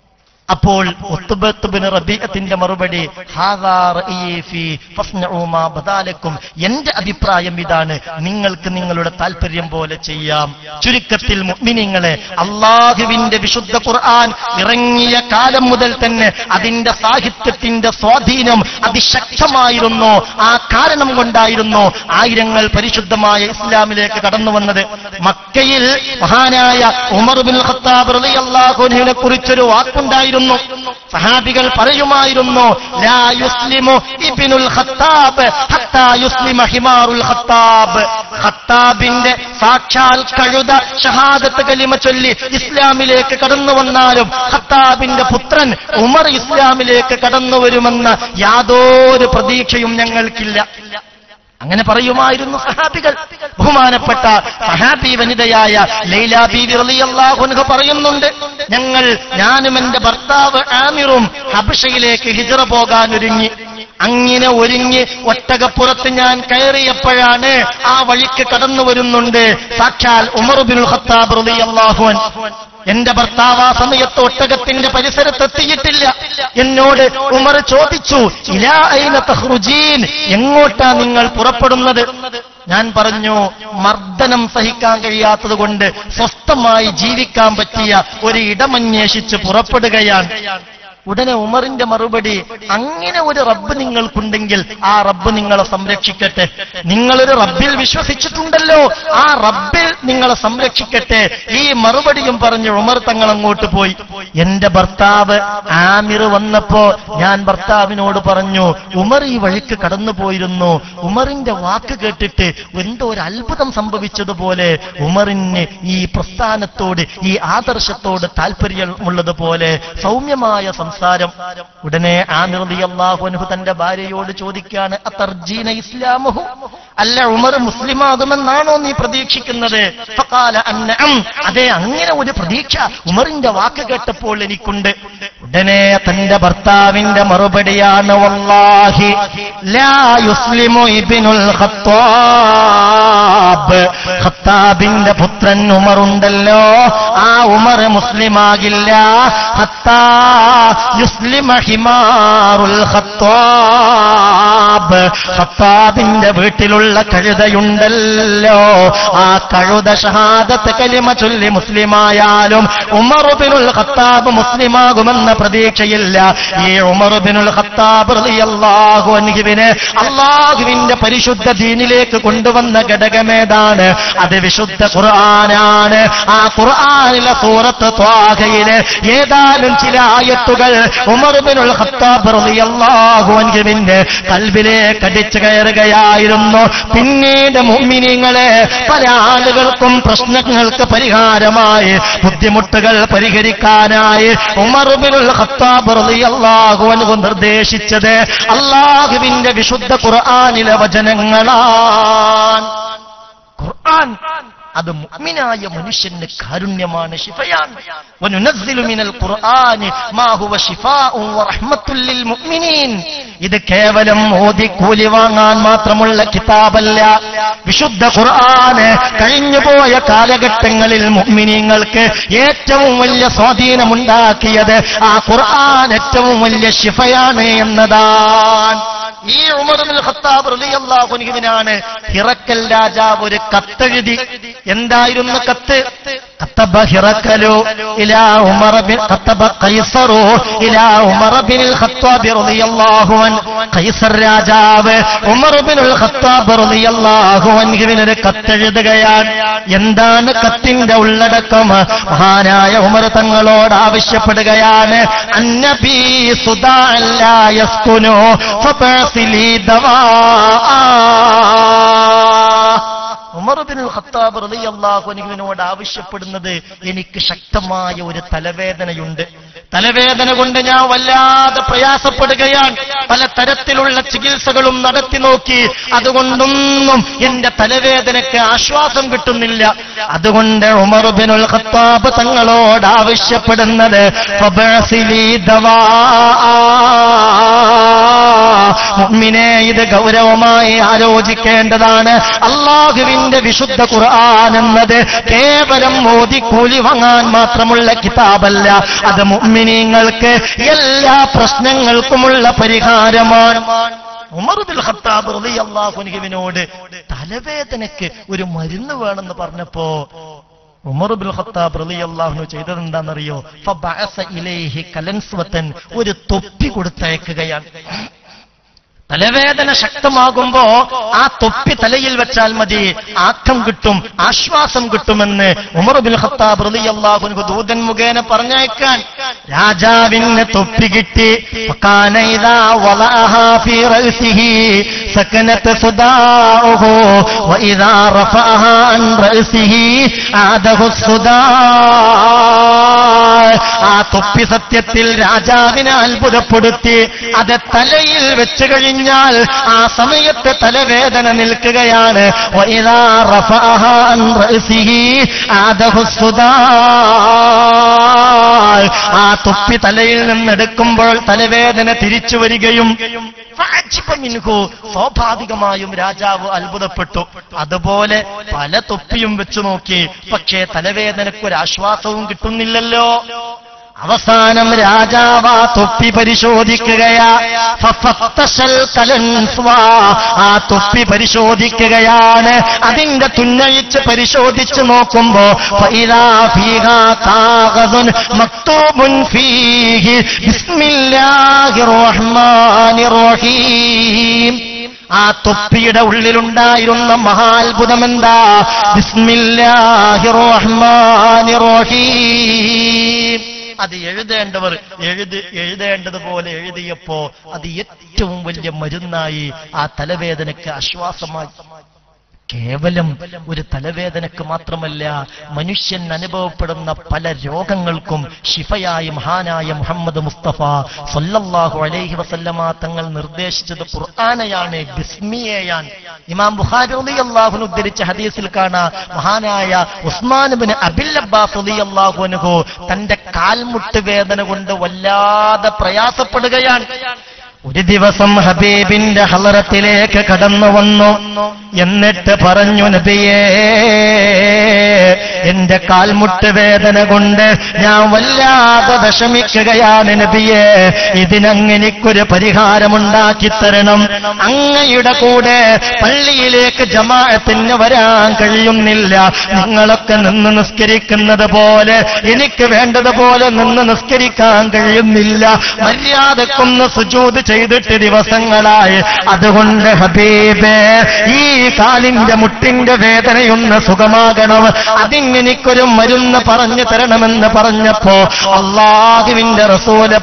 അപ്പോൾ ഉത്തുബത്തുബിന് റബീഅത്തിന്റെ മറുപടി ഹാദാ റഅയീ ഫീ ഫസ്നഉ മാ ബദാലക്കും എന്റെ അഭിപ്രായം ഇതാണ് നിങ്ങൾക്ക് നിങ്ങളുടെ താല്പര്യം പോലെ ചെയ്യാം ചുരുക്കത്തിൽ മുഅ്മിനീങ്ങളെ അള്ളാഹുവിന്റെ വിശുദ്ധ ഖുർആൻ ഇറങ്ങിയ കാലം മുതൽ തന്നെ അതിന്റെ സാഹിത്യത്തിന്റെ സ്വാധീനം അതിശക്തമായിരുന്നു ആ കാരണം കൊണ്ടായിരുന്നു ആയിരങ്ങൾ പരിശുദ്ധമായ ഇസ്ലാമിലേക്ക് കടന്നു വന്നത് മക്കയിൽ മഹാനായ ഉമർ ബിൻ ഖത്താബ് റളിയല്ലാഹു അൻഹുവിനെ കുറിച്ചൊരു വാക്കുണ്ടായിരുന്നു സഹാബികൾ പറയുമായിരുന്നു ലാ യുസ്ലിമു ഇബ്നുൽ ഖത്താബ് ഹത്താ യുസ്ലിമ ഹിമാറുൽ ഖത്താബ് ഖത്താബിന്റെ സാക്ഷാൽ കഴുത ഷഹാദത്ത് കലിമ ചൊല്ലി ഇസ്ലാമിലേക്ക് കടന്നു വന്നാലും ഖത്താബിന്റെ പുത്രൻ ഉമർ ഇസ്ലാമിലേക്ക് കടന്നു വരുമെന്ന യാതൊരു പ്രതീക്ഷയും ഞങ്ങൾക്കില്ല അങ്ങനെ പറയുമായിരുന്നു സഹാബികൾ ബഹുമാനപ്പെട്ട സഹാബി വനിതയായ ലൈല ബീവി റളിയല്ലാഹു അൻഹ പറയുന്നുണ്ട് ഞങ്ങൾ ഞാനും എന്റെ ഭർത്താവ് ആമിറും ഹബഷയിലേക്ക് ഹിജറ പോകാൻ ഒരുങ്ങി അങ്ങനെ ഒരുങ്ങി ഒട്ടകപ്പുറത്ത് ഞാൻ കയറിയപ്പോഴാണ് ആ വഴിക്ക് കടന്നു വരുന്നുണ്ട് സാക്ഷാൽ ഉമർ ബിൻ ഖത്താബ് റളിയല്ലാഹു അൻഹു എന്റെ ഭർത്താവ് ആ സമയത്ത് ഒട്ടകത്തിന്റെ പരിസരത്തെത്തിയിട്ടില്ല എന്നോട് ഉമർ ചോദിച്ചു ഇലാ ഐന തഖ്റുജീൻ എങ്ങോട്ടാ നിങ്ങൾ പുറപ്പെടുന്നത് ഞാൻ പറഞ്ഞു മർദ്ദനം സഹിക്കാൻ കഴിയാത്തത് കൊണ്ട് സ്വസ്ഥമായി ജീവിക്കാൻ പറ്റിയ ഒരു ഇടമന്വേഷിച്ച് പുറപ്പെടുകയാണ് ഉടനെ ഉമറിന്റെ മറുപടി അങ്ങനെ ഒരു റബ്ബ് നിങ്ങൾക്കുണ്ടെങ്കിൽ ആ റബ്ബ് നിങ്ങളെ സംരക്ഷിക്കട്ടെ നിങ്ങളൊരു റബ്ബിൽ വിശ്വസിച്ചിട്ടുണ്ടല്ലോ ആ റബ്ബിൽ നിങ്ങളെ സംരക്ഷിക്കട്ടെ ഈ മറുപടിയും പറഞ്ഞ് ഉമർ തങ്ങൾ അങ്ങോട്ട് പോയി എന്റെ ഭർത്താവ് ആമിർ വന്നപ്പോ ഞാൻ ഭർത്താവിനോട് പറഞ്ഞു ഉമർ ഈ വഴിക്ക് കടന്നു പോയിരുന്നു ഉമറിന്റെ വാക്ക് കേട്ടിട്ട് എന്തോ ഒരു അത്ഭുതം സംഭവിച്ചതുപോലെ ഉമറിന് ഈ പ്രസ്ഥാനത്തോട് ഈ ആദർശത്തോട് താല്പര്യമുള്ളതുപോലെ സൗമ്യമായ സംസാരം ഉടനെ ആമിർ റളിയല്ലാഹു അൻഹു തന്റെ ഭാര്യയോട് ചോദിക്കാണ് അത്തർജീന ഇസ്ലാമുഹു അല്ല ഉമർ മുസ്ലിമാകുമെന്നാണോ നീ പ്രതീക്ഷിക്കുന്നത് ഫഖാല അന്നഅം അതെ അങ്ങനെ ഒരു പ്രതീക്ഷ ഉമറിന്റെ വാക്ക് കേട്ടപ്പോൾ എനിക്കുണ്ട് ഉടനെ തന്റെ ഭർത്താവിന്റെ മറുപടിയാണ് വല്ലാഹി ലാ യുസ്ലിമു ഇബ്നുൽ ഖത്താബ് ഖത്താബിന്റെ പുത്രൻ ഉമറുണ്ടല്ലോ ആ ഉമർ മുസ്ലിമാകില്ല ഹത്താ യുസ്ലിമ ഹിമാറുൽ ഖത്താബ് ഖത്താബിന്റെ വീട്ടിലുള്ള കഴുതയുണ്ടല്ലോ ആ കഴുത ഷഹാദത്ത് കലിമ ചൊല്ലി മുസ്ലിമായാലും ഉമറുബിനുൽ ഖത്താബ് മുസ്ലിമാകുമെന്ന പ്രതീക്ഷയില്ല ഈ ഉമറുബിനുൽ ഖത്താബ് റളിയല്ലാഹു അൻഹുവിനെ അള്ളാഹുവിന്റെ പരിശുദ്ധ ദീനിലേക്ക് കൊണ്ടുവന്ന ഘടകമേതാണ് അത് വിശുദ്ധ ഖുർആനാണ് ആ ഖുർആനിലെ സൂറത്ത് ത്വാഹയിലെ ഏതാനും ചില ആയത്തുകൾ ഉമർബിനുൽ ഖത്താബ് റളിയല്ലാഹു അൻഹുവിന്റെ കൽബിലേക്ക് അടിച്ചു കയറുകയായിരുന്നു പിന്നീട് മുഅ്മിനീങ്ങളെ പല ആളുകൾക്കും പ്രശ്നങ്ങൾക്ക് പരിഹാരമായി ബുദ്ധിമുട്ടുകൾ പരിഹരിക്കാനായി ഉമർബിനുൽ ഖത്താബ് റളിയല്ലാഹു അൻഹു നിർദ്ദേശിച്ചത് അള്ളാഹുവിന്റെ വിശുദ്ധ ഖുർആനിലെ വചനങ്ങളാണ് ഖുർആൻ അത് മുഅ്മിനായ മനുഷ്യന് കാരുണ്യമാണ് ശിഫയാണ് വനുനസ്സിലു മിനൽ ഖുർആനി മാ ഹുവ ശിഫാഉൻ വറഹ്മത്തുൽ ലിൽ മുഅ്മിനീൻ ഇത് കേവലം ഓതി കൂലി വാങ്ങാൻ മാത്രമുള്ള കിതാബല്ല വിശുദ്ധ ഖുർആന് കഴിഞ്ഞുപോയ കാലഘട്ടങ്ങളിൽ മുഅ്മിനീങ്ങൾക്ക് ഏറ്റവും വലിയ സ്വാധീനമുണ്ടാക്കിയത് ആ ഖുർആൻ ഏറ്റവും വലിയ ശിഫയാണ് എന്നതാണ് ഈ ഉമറുൽ ഖത്താബ് റളിയല്ലാഹു അൻഹുവിനാണ് ഹിറക്കൽ രാജാവ് ഒരു കത്തെഴുതി എന്തായിരുന്നു കത്ത് كتب هرقل إلى عمر بن كتب قيصر إلى عمر بن الخطاب رضي الله عنه قيصر രാജാവ് ഉമർ ബിൻ ഖത്താബ് റളിയല്ലാഹു അൻഹുവിന് ഒരു കത്തെഴുതുകയാണ് എന്താണ് കത്തിന്റെ ഉള്ളടക്കം മഹാനായ ഉമർ തങ്ങളോട് ആവശ്യപ്പെടുകയാണ് അന്നബി സുദാ ലാ യസ്കുനു ഫബഅസിലി ദവാ ഉമർ ബിൻ ഖത്താബ് റളിയല്ലാഹു അൻഹുവിനോട് ആവശ്യപ്പെടുന്നത് എനിക്ക് ശക്തമായ ഒരു തലവേദനയുണ്ട് തലവേദന കൊണ്ട് ഞാൻ വല്ലാതെ പ്രയാസപ്പെടുകയാണ് പല തരത്തിലുള്ള ചികിത്സകളും നടത്തി നോക്കി അതുകൊണ്ടൊന്നും എന്റെ തലവേദനയ്ക്ക് ആശ്വാസം കിട്ടുന്നില്ല അതുകൊണ്ട് ഉമർ ബിനുൽ ഖത്താബ് തങ്ങളോട് ആവശ്യപ്പെടുന്നത് ഫബഅസിലി ദവാ മുഅ്മിനെ ഇത് ഗൗരവമായി ആലോചിക്കേണ്ടതാണ് അള്ളാഹുവിന്റെ വിശുദ്ധ ഖുർആൻ എന്നത് കേവലം മോദി കൂലി വാങ്ങാൻ മാത്രമുള്ള കിതാബല്ല അത് മുഅ്മിൻ മുഅ്മിനീങ്ങൾക്ക് എല്ലാ പ്രശ്നങ്ങൾക്കുമുള്ള പരിഹാരമാണ് ഉമർ ബിൽ ഖത്താബ് റളിയല്ലാഹു അൻഹുവിനോട് തലവേദനയ്ക്ക് ഒരു മരുന്ന് വേണമെന്ന് പറഞ്ഞപ്പോ ഉമർ ബിൽ ഖത്താബ് റളിയല്ലാഹു ചെയ്തത് എന്താണെന്നറിയോ ഫബഅസ ഇലൈഹി കലൻസ്വതൻ ഒരു തൊപ്പി കൊടുത്തയക്കുകയാണ് തലവേദന ശക്തമാകുമ്പോ ആ തൊപ്പി തലയിൽ വെച്ചാൽ മതി ആക്കം കിട്ടും ആശ്വാസം കിട്ടുമെന്ന് ഉമർ ബിൻ ഖത്താബ് റളിയല്ലാഹു അൻഹു ദൂതൻ മുഖേന പറഞ്ഞയക്കാൻ രാജാവിന് തൊപ്പി കിട്ടി ഫകാന ഇദാ വളഅഹാ ഫീ റഅസിഹി സകനത സുദാഉഹു വഇദാ റഫഅഹാ അൻ റഅസിഹി ആദഹു സുദാ ആ തൊപ്പി സത്യത്തിൽ രാജാവിനെ അത്ഭുതപ്പെടുത്തി അത് തലയിൽ വെച്ച് കഴിഞ്ഞാൽ ആ സമയത്ത് തലവേദന നിൽക്കുകയാണ് വഇദാ റഫഅഹാ അൻ റഅസിഹി ആദഹു സുദാ ആ തൊപ്പി തലയിൽ നിന്നെടുക്കുമ്പോൾ തലവേദന തിരിച്ചു വരികയും ഫഅജിബ മിൻഹു സ്വാഭാവികമായും രാജാവ് അത്ഭുതപ്പെട്ടു അതുപോലെ പല തൊപ്പിയും വെച്ചു നോക്കി പക്ഷേ തലവേദനയ്ക്ക് ഒരു ആശ്വാസവും കിട്ടുന്നില്ലല്ലോ അവസാനം രാജാവ് ആ തൊപ്പി പരിശോധിക്കുകയാ ഫഫത്തശൽ കലൻസ്വാ. ആ തൊപ്പി പരിശോധിക്കുകയാണ് അതിന്റെ തുന്നഴിച്ച് പരിശോധിച്ച് നോക്കുമ്പോ ഫഇദാ ഫീഹാ കാഗദുൻ മക്തൂബുൻ ഫീഹി ബിസ്മില്ലാഹിർ റഹ്മാനിർ റഹീം ആ തൊപ്പിയുടെ ഉള്ളിലുണ്ടായിരുന്ന മഹാത്ഭുതം എന്താ ബിസ്മില്ലാഹിർ റഹ്മാനിർ റഹീം അത് എഴുതേണ്ടവർ എഴുതി എഴുതേണ്ടതുപോലെ എഴുതിയപ്പോ അത് ഏറ്റവും വലിയ മരുന്നായി ആ തലവേദനയ്ക്ക് ആശ്വാസമായി കേവലം ഒരു തലവേദനക്ക് മാത്രമല്ല മനുഷ്യൻ അനുഭവപ്പെടുന്ന പല രോഗങ്ങൾക്കും ശിഫയായി മഹാനായ മുഹമ്മദ് മുസ്തഫ സല്ലല്ലാഹു അലൈഹി വസല്ലമ തങ്ങൾ നിർദ്ദേശിച്ചത് ഖുർആാനയാണ് ബിസ്മിയെയാണ് ഇമാം ബുഖാരി റളിയല്ലാഹു അൻഹു ഉദ്ധരിച്ച ഹദീസിൽ കാണാം മഹാനായ ഉസ്മാൻ ബിൻ അബിൽ അബ്ബാസ് റളിയല്ലാഹു അൻഹു തന്റെ കാൽമുട്ട് വേദന കൊണ്ട് വല്ലാതെ പ്രയാസപ്പെടുകയാണ് ഒരു ദിവസം ഹബീബിന്റെ ഹലറത്തിലേക്ക് കടന്നു വന്നു എന്നിട്ട് പറഞ്ഞു നബിയേ എന്റെ കാൽമുട്ട് വേദന കൊണ്ട് ഞാൻ വല്ലാതെ വിഷമിക്കുകയാണ് നബിയേ ഇതിനങ്ങനെക്കൊരു പരിഹാരമുണ്ടാക്കി തരണം അങ്ങയുടെ കൂടെ പള്ളിയിലേക്ക് ജമാഅത്തിന് വരാൻ കഴിയുന്നില്ല നിങ്ങളൊക്കെ നിന്ന് നിസ്കരിക്കുന്നത് പോലെ എനിക്ക് വേണ്ടതുപോലെ നിന്ന് നിസ്കരിക്കാൻ കഴിയുന്നില്ല മര്യാദക്കൊന്ന് സുജൂത് ചെയ്തിട്ട് ദിവസങ്ങളായി അതുകൊണ്ട് ഹബീബേ ഈ കാലിന്റെ മുട്ടിന്റെ വേദനയൊന്ന് സുഖമാകണം അതിനെനിക്കൊരു മരുന്ന് പറഞ്ഞു തരണമെന്ന് പറഞ്ഞപ്പോ അള്ളാഹുവിന്റെ റസൂല്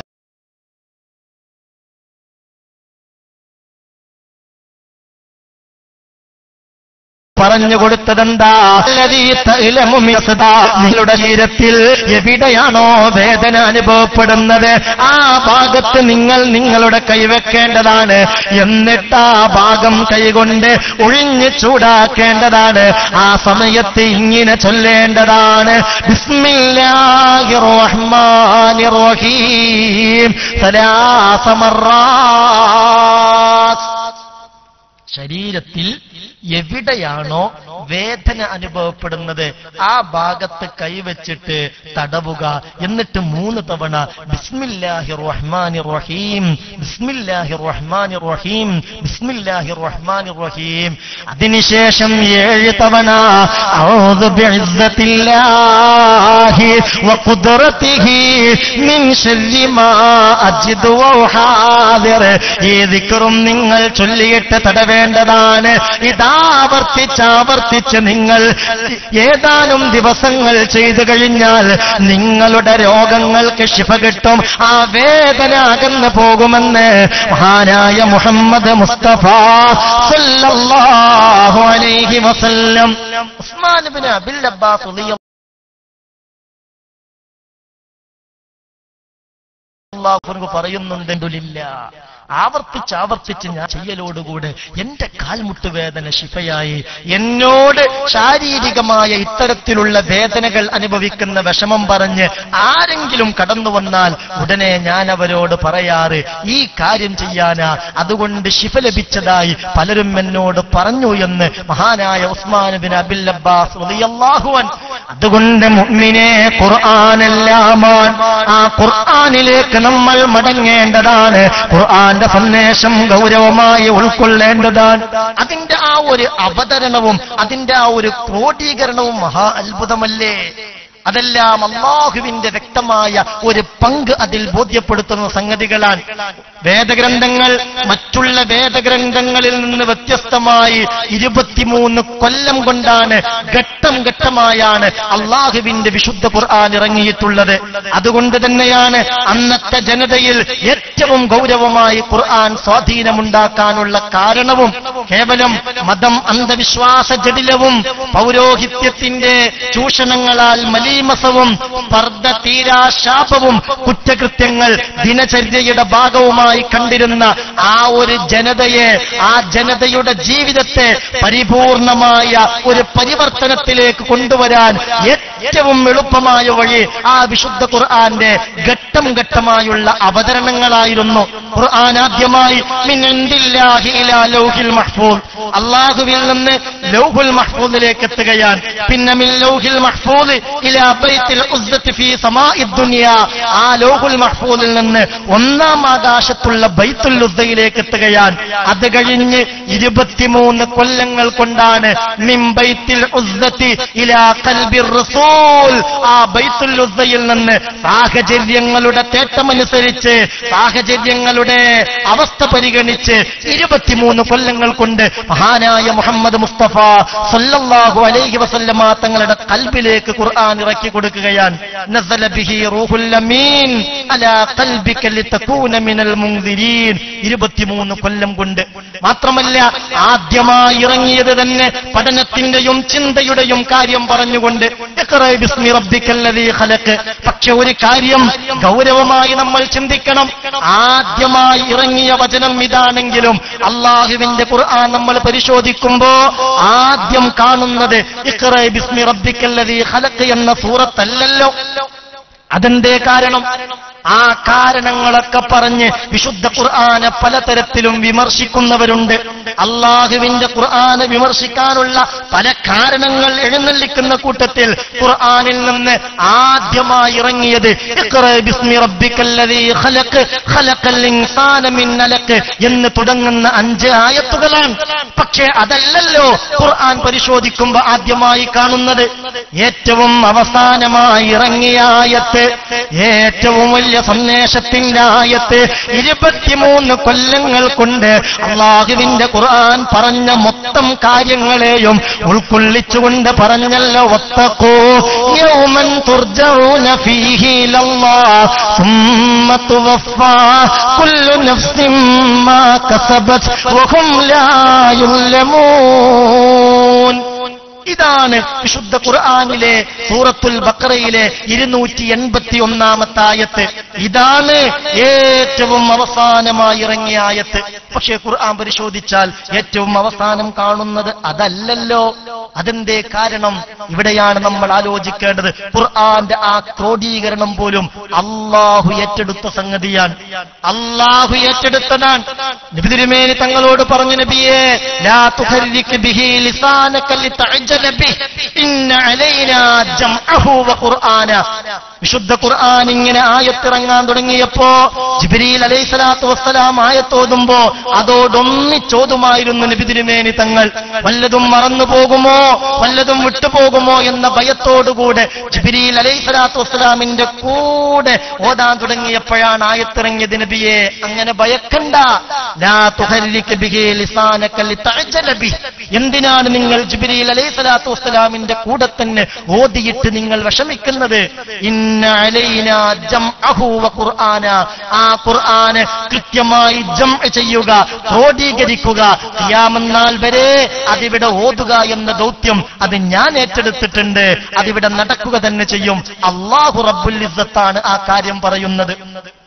പറഞ്ഞു കൊടുത്തതെന്താ അല്ലദീ തഅലമു മിസ്ദാ. നിങ്ങളുടെ ശരീരത്തിൽ എവിടെയാണോ വേദന അനുഭവപ്പെടുന്നത് ആ ഭാഗത്ത് നിങ്ങൾ നിങ്ങളുടെ കൈവെക്കേണ്ടതാണ് എന്നിട്ട് ആ ഭാഗം കൈകൊണ്ട് ഒഴിഞ്ഞ് ചൂടാക്കേണ്ടതാണ് ആ സമയത്ത് ഇങ്ങനെ ചൊല്ലേണ്ടതാണ് ബിസ്മില്ലാഹിർ റഹ്മാനിർ റഹീം സലാസ മർറാത്ത് ശരീരത്തിൽ എവിടെയാണോ വേദന അനുഭവപ്പെടുന്നത് ആ ഭാഗത്ത് കൈവച്ചിട്ട് തടവുക എന്നിട്ട് മൂന്ന് തവണ ബിസ്മില്ലാഹി റഹ്മാനി റഹീം ബിസ്മില്ലാഹി റഹ്മാനി റഹീം ബിസ്മില്ലാഹി റഹ്മാനി റഹീം അതിനുശേഷം ഏഴ് തവണ ഔദു ബിഇസ്സത്തില്ലാഹി വഖുദ്റതിഹി മിൻ ശർരി മാ അജിദു വഹാദിർ ഈ ദിക്റും നിങ്ങൾ ചൊല്ലിയിട്ട് തടവേണ്ടതാണ് ഇതാവർത്തിച്ചാവർത്തിച്ച് നിങ്ങൾ ഏതാനും ദിവസങ്ങൾ ചെയ്തു കഴിഞ്ഞാൽ നിങ്ങളുടെ രോഗങ്ങൾക്ക് ശിഫ കിട്ടും ആ വേദന അകന്നു പോകുമെന്ന് മഹാനായ മുഹമ്മദ് മുസ്തഫ സല്ലല്ലാഹു അലൈഹി വസല്ലം ഉസ്മാൻ ഇബ്നു അബിൽ അബ്ബാസ് റളിയല്ലാഹു അള്ളാഹു പറയുന്നുണ്ടെങ്കിലില്ല ആവർത്തിച്ച് ആവർത്തിച്ച് ഞാൻ ചെയ്യലോടുകൂടെ എന്റെ കാൽമുട്ട് വേദന ശിഫയായി എന്നോട് ശാരീരികമായ ഇത്തരത്തിലുള്ള വേദനകൾ അനുഭവിക്കുന്ന വിഷമം പറഞ്ഞ് ആരെങ്കിലും കടന്നു വന്നാൽ ഉടനെ ഞാൻ അവരോട് പറയാറ് ഈ കാര്യം ചെയ്യാനാ അതുകൊണ്ട് ശിഫ ലഭിച്ചതായി പലരും എന്നോട് പറഞ്ഞു എന്ന് മഹാനായ ഉസ്മാൻ ബിൻ അബിൽ അബ്ബാസ് റളിയല്ലാഹു അൻഹു അതുകൊണ്ട് മുഅ്മിനെ ഖുർആനെല്ലാമാൻ ആ ഖുർആനിലേക്ക് നമ്മൾ മടങ്ങേണ്ടതാണ് ഖുർആന്റെ സന്ദേശം ഗൗരവമായി ഉൾക്കൊള്ളേണ്ടതാണ് അതിന്റെ ആ ഒരു അവതരണവും അതിന്റെ ആ ഒരു ക്രോഡീകരണവും മഹാ അത്ഭുതമല്ലേ അതെല്ലാം അള്ളാഹുവിന്റെ വ്യക്തമായ ഒരു പങ്ക് അതിൽ ബോധ്യപ്പെടുത്തുന്ന സംഗതികളാണ് വേദഗ്രന്ഥങ്ങൾ മറ്റുള്ള വേദഗ്രന്ഥങ്ങളിൽ നിന്ന് വ്യത്യസ്തമായി ഇരുപത്തിമൂന്ന് കൊല്ലം കൊണ്ടാണ് ഘട്ടം ഘട്ടമായാണ് അള്ളാഹുവിന്റെ വിശുദ്ധ ഖുർആൻ ഇറങ്ങിയിട്ടുള്ളത് അതുകൊണ്ട് തന്നെയാണ് അന്നത്തെ ജനതയിൽ ഏറ്റവും ഗൗരവമായി ഖുർആൻ സ്വാധീനമുണ്ടാക്കാനുള്ള കാരണവും കേവലം മതം അന്ധവിശ്വാസ ജടിലവും പൗരോഹിത്യത്തിന്റെ ചൂഷണങ്ങളാൽ മലീമസവും സ്പർദ്ധ തീരാശാപവും കുറ്റകൃത്യങ്ങൾ ദിനചര്യയുടെ ഭാഗവുമായി കണ്ടിരുന്ന ആ ഒരു ജനതയെ ആ ജനതയുടെ ജീവിതത്തെ പരിപൂർണമായ ഒരു പരിവർത്തനത്തിലേക്ക് കൊണ്ടുവരാൻ ഏറ്റവും എളുപ്പമായ വഴി ആ വിശുദ്ധ ഖുർആന്റെ ഘട്ടം ഘട്ടമായുള്ള അവതരണങ്ങളായിരുന്നു ഖുർആൻ ആദ്യമായി മിൻ ഇൻദില്ലാഹി ഇലാ ലൗഹിൽ മഹ്ഫൂദ് അള്ളാഹുവിൽ നിന്ന് ലൗഹുൽ മഹ്ഫൂദിലേക്ക് എത്തുകയാണ് പിന്നെ മിൻ ലൗഹിൽ മഹ്ഫൂദ് ഇലാ ബൈത്തിൽ ഉസ്ദത്തി ഫീ സമാഇദ് ദുനിയ ആ ലൗഹുൽ മഹ്ഫൂദിൽ നിന്ന് ഒന്നാം ആകാശത്തുള്ള ബൈത്തുൽ ഉസ്ദയിലേക്ക് എത്തുകയാണ് അത് കഴിഞ്ഞ് ഇരുപത്തിമൂന്ന് കൊല്ലങ്ങൾ കൊണ്ടാണ് മിൻ ബൈത്തിൽ ഉസ്ദത്തി ഇലാ ഖൽബിർ റസൂൽ ആ ബൈത്തുൽ ഉസ്ദയിൽ നിന്ന് സാഹചര്യങ്ങളുടെ തേട്ടമനുസരിച്ച് സാഹചര്യങ്ങളുടെ അവസ്ഥ പരിഗണിച്ച് ഇരുപത്തിമൂന്ന് കൊല്ലങ്ങൾ കൊണ്ട് മഹാനായ മുഹമ്മദ് മുസ്തഫ സല്ലല്ലാഹു അലൈഹി വസല്ലമ തങ്ങളുടെ കൽബിലേക്ക് ഖുർആൻ ഇറക്കി കൊടുക്കുകയാണ് നസല ബിഹി റൂഹുൽ അമീൻ അലാ ഖൽബിക ലിതകൂന മിനൽ മുൻദിരീൻ ഇരുപത്തിമൂന്ന് കൊല്ലം കൊണ്ട് മാത്രമല്ല ആദ്യമായി ഇറങ്ങിയത് തന്നെ പഠനത്തിന്റെയും ചിന്തയുടെയും കാര്യം പറഞ്ഞുകൊണ്ട് ഇഖ്റ ബിസ്മി റബ്ബിക്കല്ലദീ ഖലഖ് പക്ഷെ ഒരു കാര്യം ഗൗരവമായി നമ്മൾ ചിന്തിക്കണം ആദ്യമായി ഇറങ്ങിയ വചനം ഇതാണെങ്കിലും അള്ളാഹുവിന്റെ ഖുർആൻ നമ്മൾ പരിശോധിക്കുമ്പോ ആദ്യം കാണുന്നത് ഇഖ്റ ബിസ്മി റബ്ബിക്കല്ലദീ ഖലഖ് എന്ന സൂറത്തല്ലല്ലോ അതെന്തേ കാരണം ആ കാരണങ്ങളൊക്കെ പറഞ്ഞ് വിശുദ്ധ ഖുർആനെ പലതരത്തിലും വിമർശിക്കുന്നവരുണ്ട് അള്ളാഹുവിന്റെ ഖുർആനെ വിമർശിക്കാനുള്ള പല കാരണങ്ങൾ എഴുന്നള്ളിക്കുന്ന കൂട്ടത്തിൽ ഖുർആനിൽ നിന്ന് ആദ്യമായി ഇറങ്ങിയത് ഇഖ്റ ബിസ്മി റബ്ബിക്കല്ലദീ ഖലഖ് ഖലഖൽ ഇൻസാന മിൻ അലഖ് എന്ന് തുടങ്ങുന്ന അഞ്ച് ആയത്തുകളാണ് പക്ഷേ അതല്ലല്ലോ ഖുർആൻ പരിശോധിക്കുമ്പോൾ ആദ്യമായി കാണുന്നത് ഏറ്റവും അവസാനമായി ഇറങ്ങിയ ആയത്ത് ഏറ്റവും വലിയ സന്ദേശത്തിന്റെ ആയത്ത് ഇരുപത്തിമൂന്ന് കൊല്ലങ്ങൾ കൊണ്ട് അള്ളാഹുവിന്റെ ഖുർആൻ പറഞ്ഞ മൊത്തം കാര്യങ്ങളെയും ഉൾക്കൊള്ളിച്ചുകൊണ്ട് പറഞ്ഞല്ലോ ഒത്തക്കോ യൗമൻ തുർജഊന ഫീഹി ഇലല്ലാഹ് ثم توفى كل نفس ما كسبت وهم لا يظلمون ഇതാണ് വിശുദ്ധ ഖുർആാനിലെ സൂറത്തുൽ ബക്കറയിലെ ഇരുന്നൂറ്റി എൺപത്തി ഒന്നാമത്തെ ആയത്ത് ഇതാണ് ഏറ്റവും അവസാനമായി ഇറങ്ങിയ ആയത്ത് പക്ഷേ ഖുർആൻ പരിശോധിച്ചാൽ ഏറ്റവും അവസാനം കാണുന്നത് അതല്ലല്ലോ അതെന്തേ കാരണം ഇവിടെയാണ് നമ്മൾ ആലോചിക്കേണ്ടത് ഖുർആന്റെ ആ ക്രോഡീകരണം പോലും അള്ളാഹു ഏറ്റെടുത്ത സംഗതിയാണ് അള്ളാഹു ഏറ്റെടുത്തതാണ് നബിതിരുമേനി തങ്ങളോട് പറഞ്ഞു നബിയെ ലാ തുഹരിക് ബിഹി ലിസാനക ലിതഅജ്ജല ബിഹി ഇന്ന അലൈനാ ജംഅഹു വ ഖുർആന വിശുദ്ധ ഖുർആൻ ഇങ്ങനെ ആയത്തിറങ്ങാൻ തുടങ്ങിയപ്പോ ജിബ്രീൽ അലൈഹി സ്വലാത്തു വസ്സലാം ആയത്തോതുമ്പോ അതോടൊന്നിച്ചോതുമായിരുന്നു നബി തിരുമേനി തങ്ങൾ വല്ലതും മറന്നു പോകുമോ വല്ലതും വിട്ടുപോകുമോ എന്ന ഭയത്തോടുകൂടെ ജിബ്രീൽ അലൈഹി സ്വലാത്തു വസ്സലാമിന്റെ കൂടെ ഓതാൻ തുടങ്ങിയപ്പോഴാണ് ആയത്തിറങ്ങിയത് നബിയെ അങ്ങനെ ഭയക്കണ്ട ലാ തുഹല്ലിക ബിഹി ലിസാനക ലിതഅജ്ജല ബിഹി എന്തിനാണ് നിങ്ങൾ ജിബ്രീൽ അലൈഹി സ്വലാത്തു വസ്സലാമിന്റെ കൂടെ തന്നെ ഓതിയിട്ട് നിങ്ങൾ വിഷമിക്കുന്നത് ഇന്ന അലൈനാ ജംഅഹു വ ഖുർആന ആ ഖുർആന് കൃത്യമായി ജം ചെയ്യുക ക്രോഡീകരിക്കുക ഖിയാമന്നാൾ വരെ അതിവിടെ ഓതുക എന്ന ദൗത്യം അത് ഞാൻ ഏറ്റെടുത്തിട്ടുണ്ട് അതിവിടെ നടക്കുക തന്നെ ചെയ്യും അള്ളാഹു റബ്ബുൽ ഇസ്സത്താണ് ആ കാര്യം പറയുന്നത്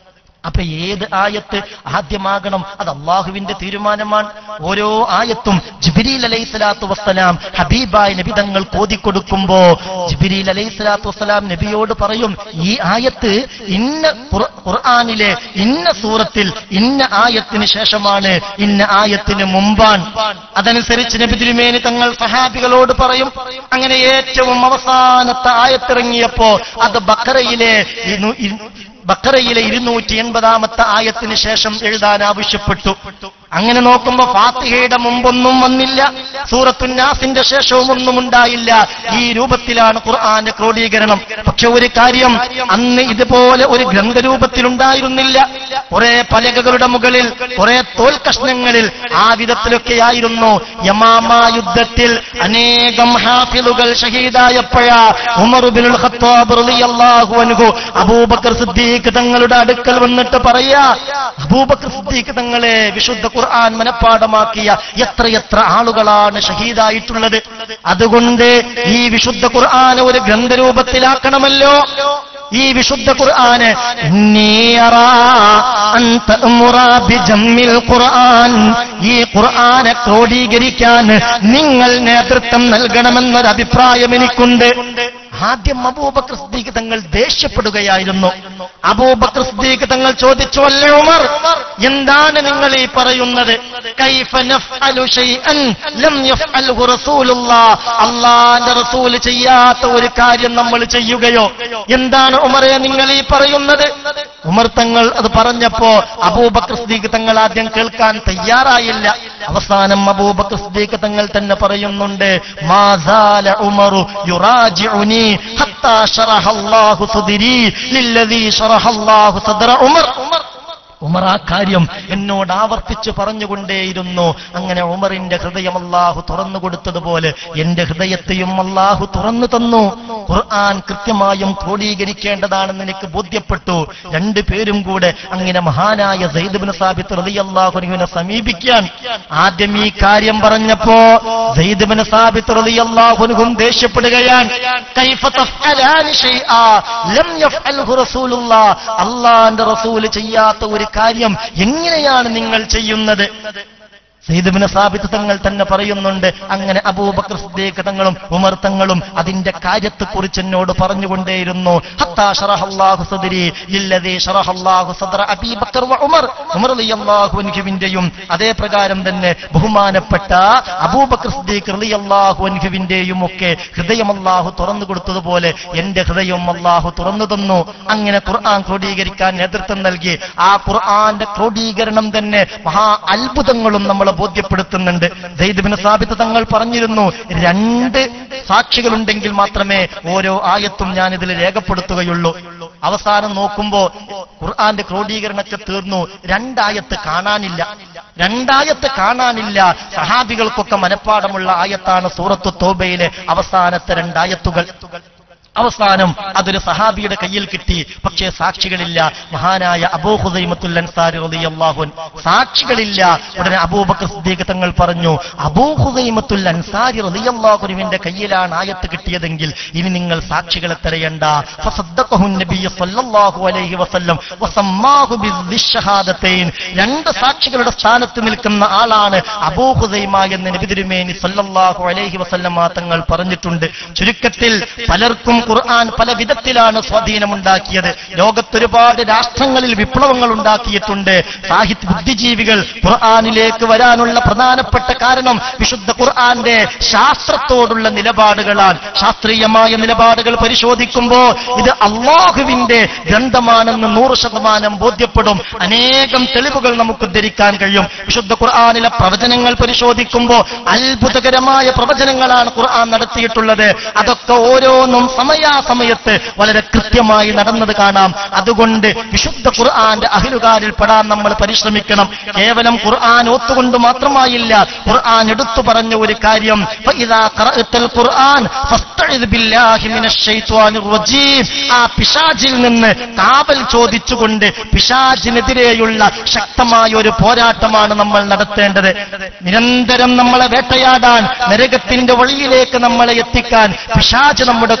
അപ്പൊ ഏത് ആയത്ത് ആദ്യമാകണം അത് അള്ളാഹുവിന്റെ തീരുമാനമാണ് ഓരോ ആയത്തും ജിബിരിൽ അലൈഹി സ്വലാത്തു വസ്സലാം ഹബീബായ നബിതങ്ങൾ കോതിക്കൊടുക്കുമ്പോ ജിബിരിൽ അലൈഹി സ്വലാത്തു വസ്സലാം നബിയോട് പറയും ഈ ആയത്ത് ഇന്ന ഖുർ- ഖുർആനിലെ ഇന്ന സൂറത്തിൽ ഇന്ന ആയത്തിന് ശേഷമാണ് ഇന്ന ആയത്തിന് മുമ്പാൻ അതനുസരിച്ച് നബി തിരുമേനി തങ്ങൾ സഹാബികളോട് പറയും അങ്ങനെ ഏറ്റവും അവസാനത്തെ ആയത്തിറങ്ങിയപ്പോ അത് ബക്കറയിലെ ഇരു- ഇരു- ബക്കറയിലെ ഇരുന്നൂറ്റി എൺപതാമത്തെ ആയത്തിന് ശേഷം എഴുതാൻ ആവശ്യപ്പെട്ടു അങ്ങനെ നോക്കുമ്പോ ഫാത്തിഹയുടെ മുമ്പൊന്നും വന്നില്ല സൂറത്തുന്നാസിന്റെ ശേഷവും ഒന്നും ഉണ്ടായില്ല ഈ രൂപത്തിലാണ് ഖുർആന്റെ ക്രോഡീകരണം പക്ഷെ ഒരു കാര്യം അന്ന് ഇതുപോലെ ഒരു ഗ്രന്ഥരൂപത്തിലുണ്ടായിരുന്നില്ല കുറെ പലകകളുടെ മുകളിൽ കുറെ തോൽ കഷ്ണങ്ങളിൽ ആ വിധത്തിലൊക്കെയായിരുന്നു യമാമ യുദ്ധത്തിൽ അനേകം ഹാഫിലുകൾ ഷഹീദായപ്പോഴാ ഉമറുബിനുൽ ഖത്താബ് റളിയല്ലാഹു അൻഹു അബൂബക്കർ സിദ്ദീഖ് തങ്ങളുടെ അടുക്കൽ വന്നിട്ട് പറയാ അബൂബക്കർ സിദ്ദീഖ് തങ്ങളെ വിശുദ്ധ ഖുർആൻ മനഃപ്പാടമാക്കിയ എത്രയെത്ര ആളുകളാണ് ഷഹീദായിട്ടുള്ളത് അതുകൊണ്ട് ഈ വിശുദ്ധ ഖുർആൻ ഒരു ഗ്രന്ഥരൂപത്തിലാക്കണമല്ലോ ഈ വിശുദ്ധ ഖുർആന് ഇന്നീ അറാ അൻ തഅ്മുറ ബിജമ്മിൽ ഖുർആൻ ഈ ഖുർആനെ ക്രോഡീകരിക്കാൻ നിങ്ങൾ നേതൃത്വം നൽകണമെന്നൊരു അഭിപ്രായം എനിക്കുണ്ട് ആദ്യം അബൂബക്കർ സിദ്ദീഖ് തങ്ങൾ ദേഷ്യപ്പെടുകയായിരുന്നു അബൂബക്കർ സിദ്ദീഖ് തങ്ങൾ ചോദിച്ചു അല്ലേ ഉമർ എന്താണ് നിങ്ങൾ ഈ പറയുന്നത് കൈഫ നഫ്അലു ഷൈഅൻ ലം യഫ്അൽഹു റസൂലുള്ളാഹ് അല്ലാഹുവിന്റെ റസൂൽ ചെയ്യാത്ത ഒരു കാര്യം നമ്മൾ ചെയ്യുകയോ എന്താണ് ഉമറെ നിങ്ങൾ ഈ പറയുന്നത് ഉമർ തങ്ങൾ അത് പറഞ്ഞപ്പോ അബൂബക്കർ സിദ്ദീഖ് തങ്ങൾ ആദ്യം കേൾക്കാൻ തയ്യാറായില്ല അവസാനം അബൂബക്കർ സിദ്ദീഖ് തങ്ങൾ തന്നെ പറയുന്നുണ്ട് മാസാല ഉമറു യുറാജിഉനി ഹത്താ ശറഹല്ലാഹു സദ്രി ലില്ലദീ ശറഹല്ലാഹു സദ്ര ഉമർ ഉമർ ആ കാര്യം എന്നോട് ആവർത്തിച്ച് പറഞ്ഞുകൊണ്ടേയിരുന്നു അങ്ങനെ ഉമറിന്റെ ഹൃദയം അള്ളാഹു തുറന്നു കൊടുത്തതുപോലെ എന്റെ ഹൃദയത്തെയും അള്ളാഹു തുറന്നു തന്നു ഖുർആൻ കൃത്യമായും ക്രോഡീകരിക്കേണ്ടതാണെന്ന് എനിക്ക് ബോധ്യപ്പെട്ടു രണ്ടു പേരും കൂടെ അങ്ങനെ മഹാനായ സൈദുബിന് സാബിത്ത് റളിയല്ലാഹുവിനെ സമീപിക്കാൻ ആദ്യം ഈ കാര്യം പറഞ്ഞപ്പോ സൈദുബിന് സാബിത്ത് റളിയല്ലാഹുവിനും ദേഷ്യപ്പെടുകയാണ് കൈഫ തഫ്അലാനി ഷൈആ ലം യഫ്അൽഹു റസൂലുള്ളാഹ് അള്ളാന്റെ റസൂല് ചെയ്യാത്ത ഒരു കാര്യം എങ്ങനെയാണ് നിങ്ങൾ ചെയ്യുന്നത് സയ്യിദ്ബിന് സാബിത്ത് തങ്ങൾ തന്നെ പറയുന്നുണ്ട് അങ്ങനെ അബൂബക്കർ സിദ്ദീഖ് തങ്ങളും ഉമർ തങ്ങളും അതിന്റെ കാര്യത്തെക്കുറിച്ച് എന്നോട് പറഞ്ഞുകൊണ്ടേയിരുന്നു ഹത്താ ശറഹല്ലാഹു സദ്രി ലില്ലദീ ശറഹല്ലാഹു സദ്ര അബീ ബക്കർ വ ഉമർ ഉമർ റളിയല്ലാഹു അൻഹുവിന്റെയും അതേ പ്രകാരം തന്നെ ബഹുമാനപ്പെട്ട അബൂബക്കർ സിദ്ദീഖ് റളിയല്ലാഹു അൻഹുവിന്റെയും ഒക്കെ ഹൃദയം അല്ലാഹു തുറന്നു കൊടുത്തതുപോലെ എന്റെ ഹൃദയം അല്ലാഹു തുറന്നു തന്നു അങ്ങനെ ഖുർആൻ ക്രോഡീകരിക്കാൻ നേതൃത്വം നൽകി ആ ഖുർആന്റെ ക്രോഡീകരണം തന്നെ മഹാ അത്ഭുതങ്ങളും നമ്മളെ ബോധ്യപ്പെടുത്തുന്നുണ്ട് ദൈദബിന് സാബിത്ത് തങ്ങൾ പറഞ്ഞിരുന്നു രണ്ട് സാക്ഷികളുണ്ടെങ്കിൽ മാത്രമേ ഓരോ ആയത്തും ഞാൻ ഇതിൽ രേഖപ്പെടുത്തുകയുള്ളൂ അവസാനം നോക്കുമ്പോ ഖുർആന്റെ ക്രോഡീകരണമൊക്കെ തീർന്നു രണ്ടായത്ത് കാണാനില്ല രണ്ടായത്ത് കാണാനില്ല സഹാബികൾക്കൊക്കെ മനഃപ്പാടമുള്ള ആയത്താണ് സൂറത്തു തോബയിലെ അവസാനത്തെ രണ്ടായത്തുകൾ അവസാനം അതൊരു സഹാബിയുടെ കയ്യിൽ കിട്ടി പക്ഷേ സാക്ഷികളില്ല മഹാനായ അബൂഹുദൈമത്തുൽ അൻസാരി റളിയല്ലാഹു അൻഹു സാക്ഷികളില്ല ഉടനെ അബൂബക്കർ സിദ്ദീഖ് തങ്ങൾ പറഞ്ഞു അബൂഹുദൈമത്തുൽ അൻസാരി റളിയല്ലാഹുവിന്റെ കയ്യിലാണ് ആയത്ത് കിട്ടിയതെങ്കിൽ ഇനി നിങ്ങൾ സാക്ഷികളെ തിരയണ്ട ഫസദ്ദഖഹു നബിയ്യ സ്വല്ലല്ലാഹു അലൈഹി വസല്ലം വസമ്മാഹു ബിശ്ശഹാദത്തൈൻ രണ്ട് സാക്ഷികളുടെ സ്ഥാനത്ത് നിൽക്കുന്ന ആളാണ് അബൂഹുദൈമ എന്ന് നബി തിരുമേനി സ്വല്ലല്ലാഹു അലൈഹി വസല്ലം തങ്ങൾ പറഞ്ഞിട്ടുണ്ട് ചുരുക്കത്തിൽ പലർക്കും ഖുർആൻ പല വിധത്തിലാണ് സ്വാധീനമുണ്ടാക്കിയത് ലോകത്തൊരുപാട് രാഷ്ട്രങ്ങളിൽ വിപ്ലവങ്ങൾ ഉണ്ടാക്കിയിട്ടുണ്ട് സാഹിത്യ ബുദ്ധിജീവികൾ ഖുർആനിലേക്ക് വരാനുള്ള പ്രധാനപ്പെട്ട കാരണം വിശുദ്ധ ഖുർആന്റെ ശാസ്ത്രത്തോടുള്ള നിലപാടുകളാണ് ശാസ്ത്രീയമായ നിലപാടുകൾ പരിശോധിക്കുമ്പോൾ ഇത് അള്ളാഹുവിന്റെ ഗ്രന്ഥമാണെന്ന് നൂറ് ശതമാനം ബോധ്യപ്പെടും അനേകം തെളിവുകൾ നമുക്ക് ഉദ്ധരിക്കാൻ കഴിയും വിശുദ്ധ ഖുർആനിലെ പ്രവചനങ്ങൾ പരിശോധിക്കുമ്പോൾ അത്ഭുതകരമായ പ്രവചനങ്ങളാണ് ഖുർആൻ നടത്തിയിട്ടുള്ളത് അതൊക്കെ ഓരോന്നും സമയാസമയത്ത് വളരെ കൃത്യമായി നടന്നത് കാണാം അതുകൊണ്ട് വിശുദ്ധ ഖുർആന്റെ അഹിലുകാരിൽ പെടാൻ നമ്മൾ പരിശ്രമിക്കണം കേവലം ഖുർആൻ ഒത്തുകൊണ്ട് മാത്രമായില്ല ഖുർആൻ എടുത്തു പറഞ്ഞ ഒരു കാര്യം فإذا قرأت القرآن فاستعذ بالله من الشيطان الرجيم ആ പിശാചിൽ നിന്ന് കാവൽ ചോദിച്ചുകൊണ്ട് പിശാചിനെതിരെയുള്ള ശക്തമായ ഒരു പോരാട്ടമാണ് നമ്മൾ നടത്തേണ്ടത് നിരന്തരം നമ്മളെ വേട്ടയാടാൻ നരകത്തിന്റെ വഴിയിലേക്ക് നമ്മളെ എത്തിക്കാൻ പിശാച് നമ്മുടെ കൂടെയുണ്ട്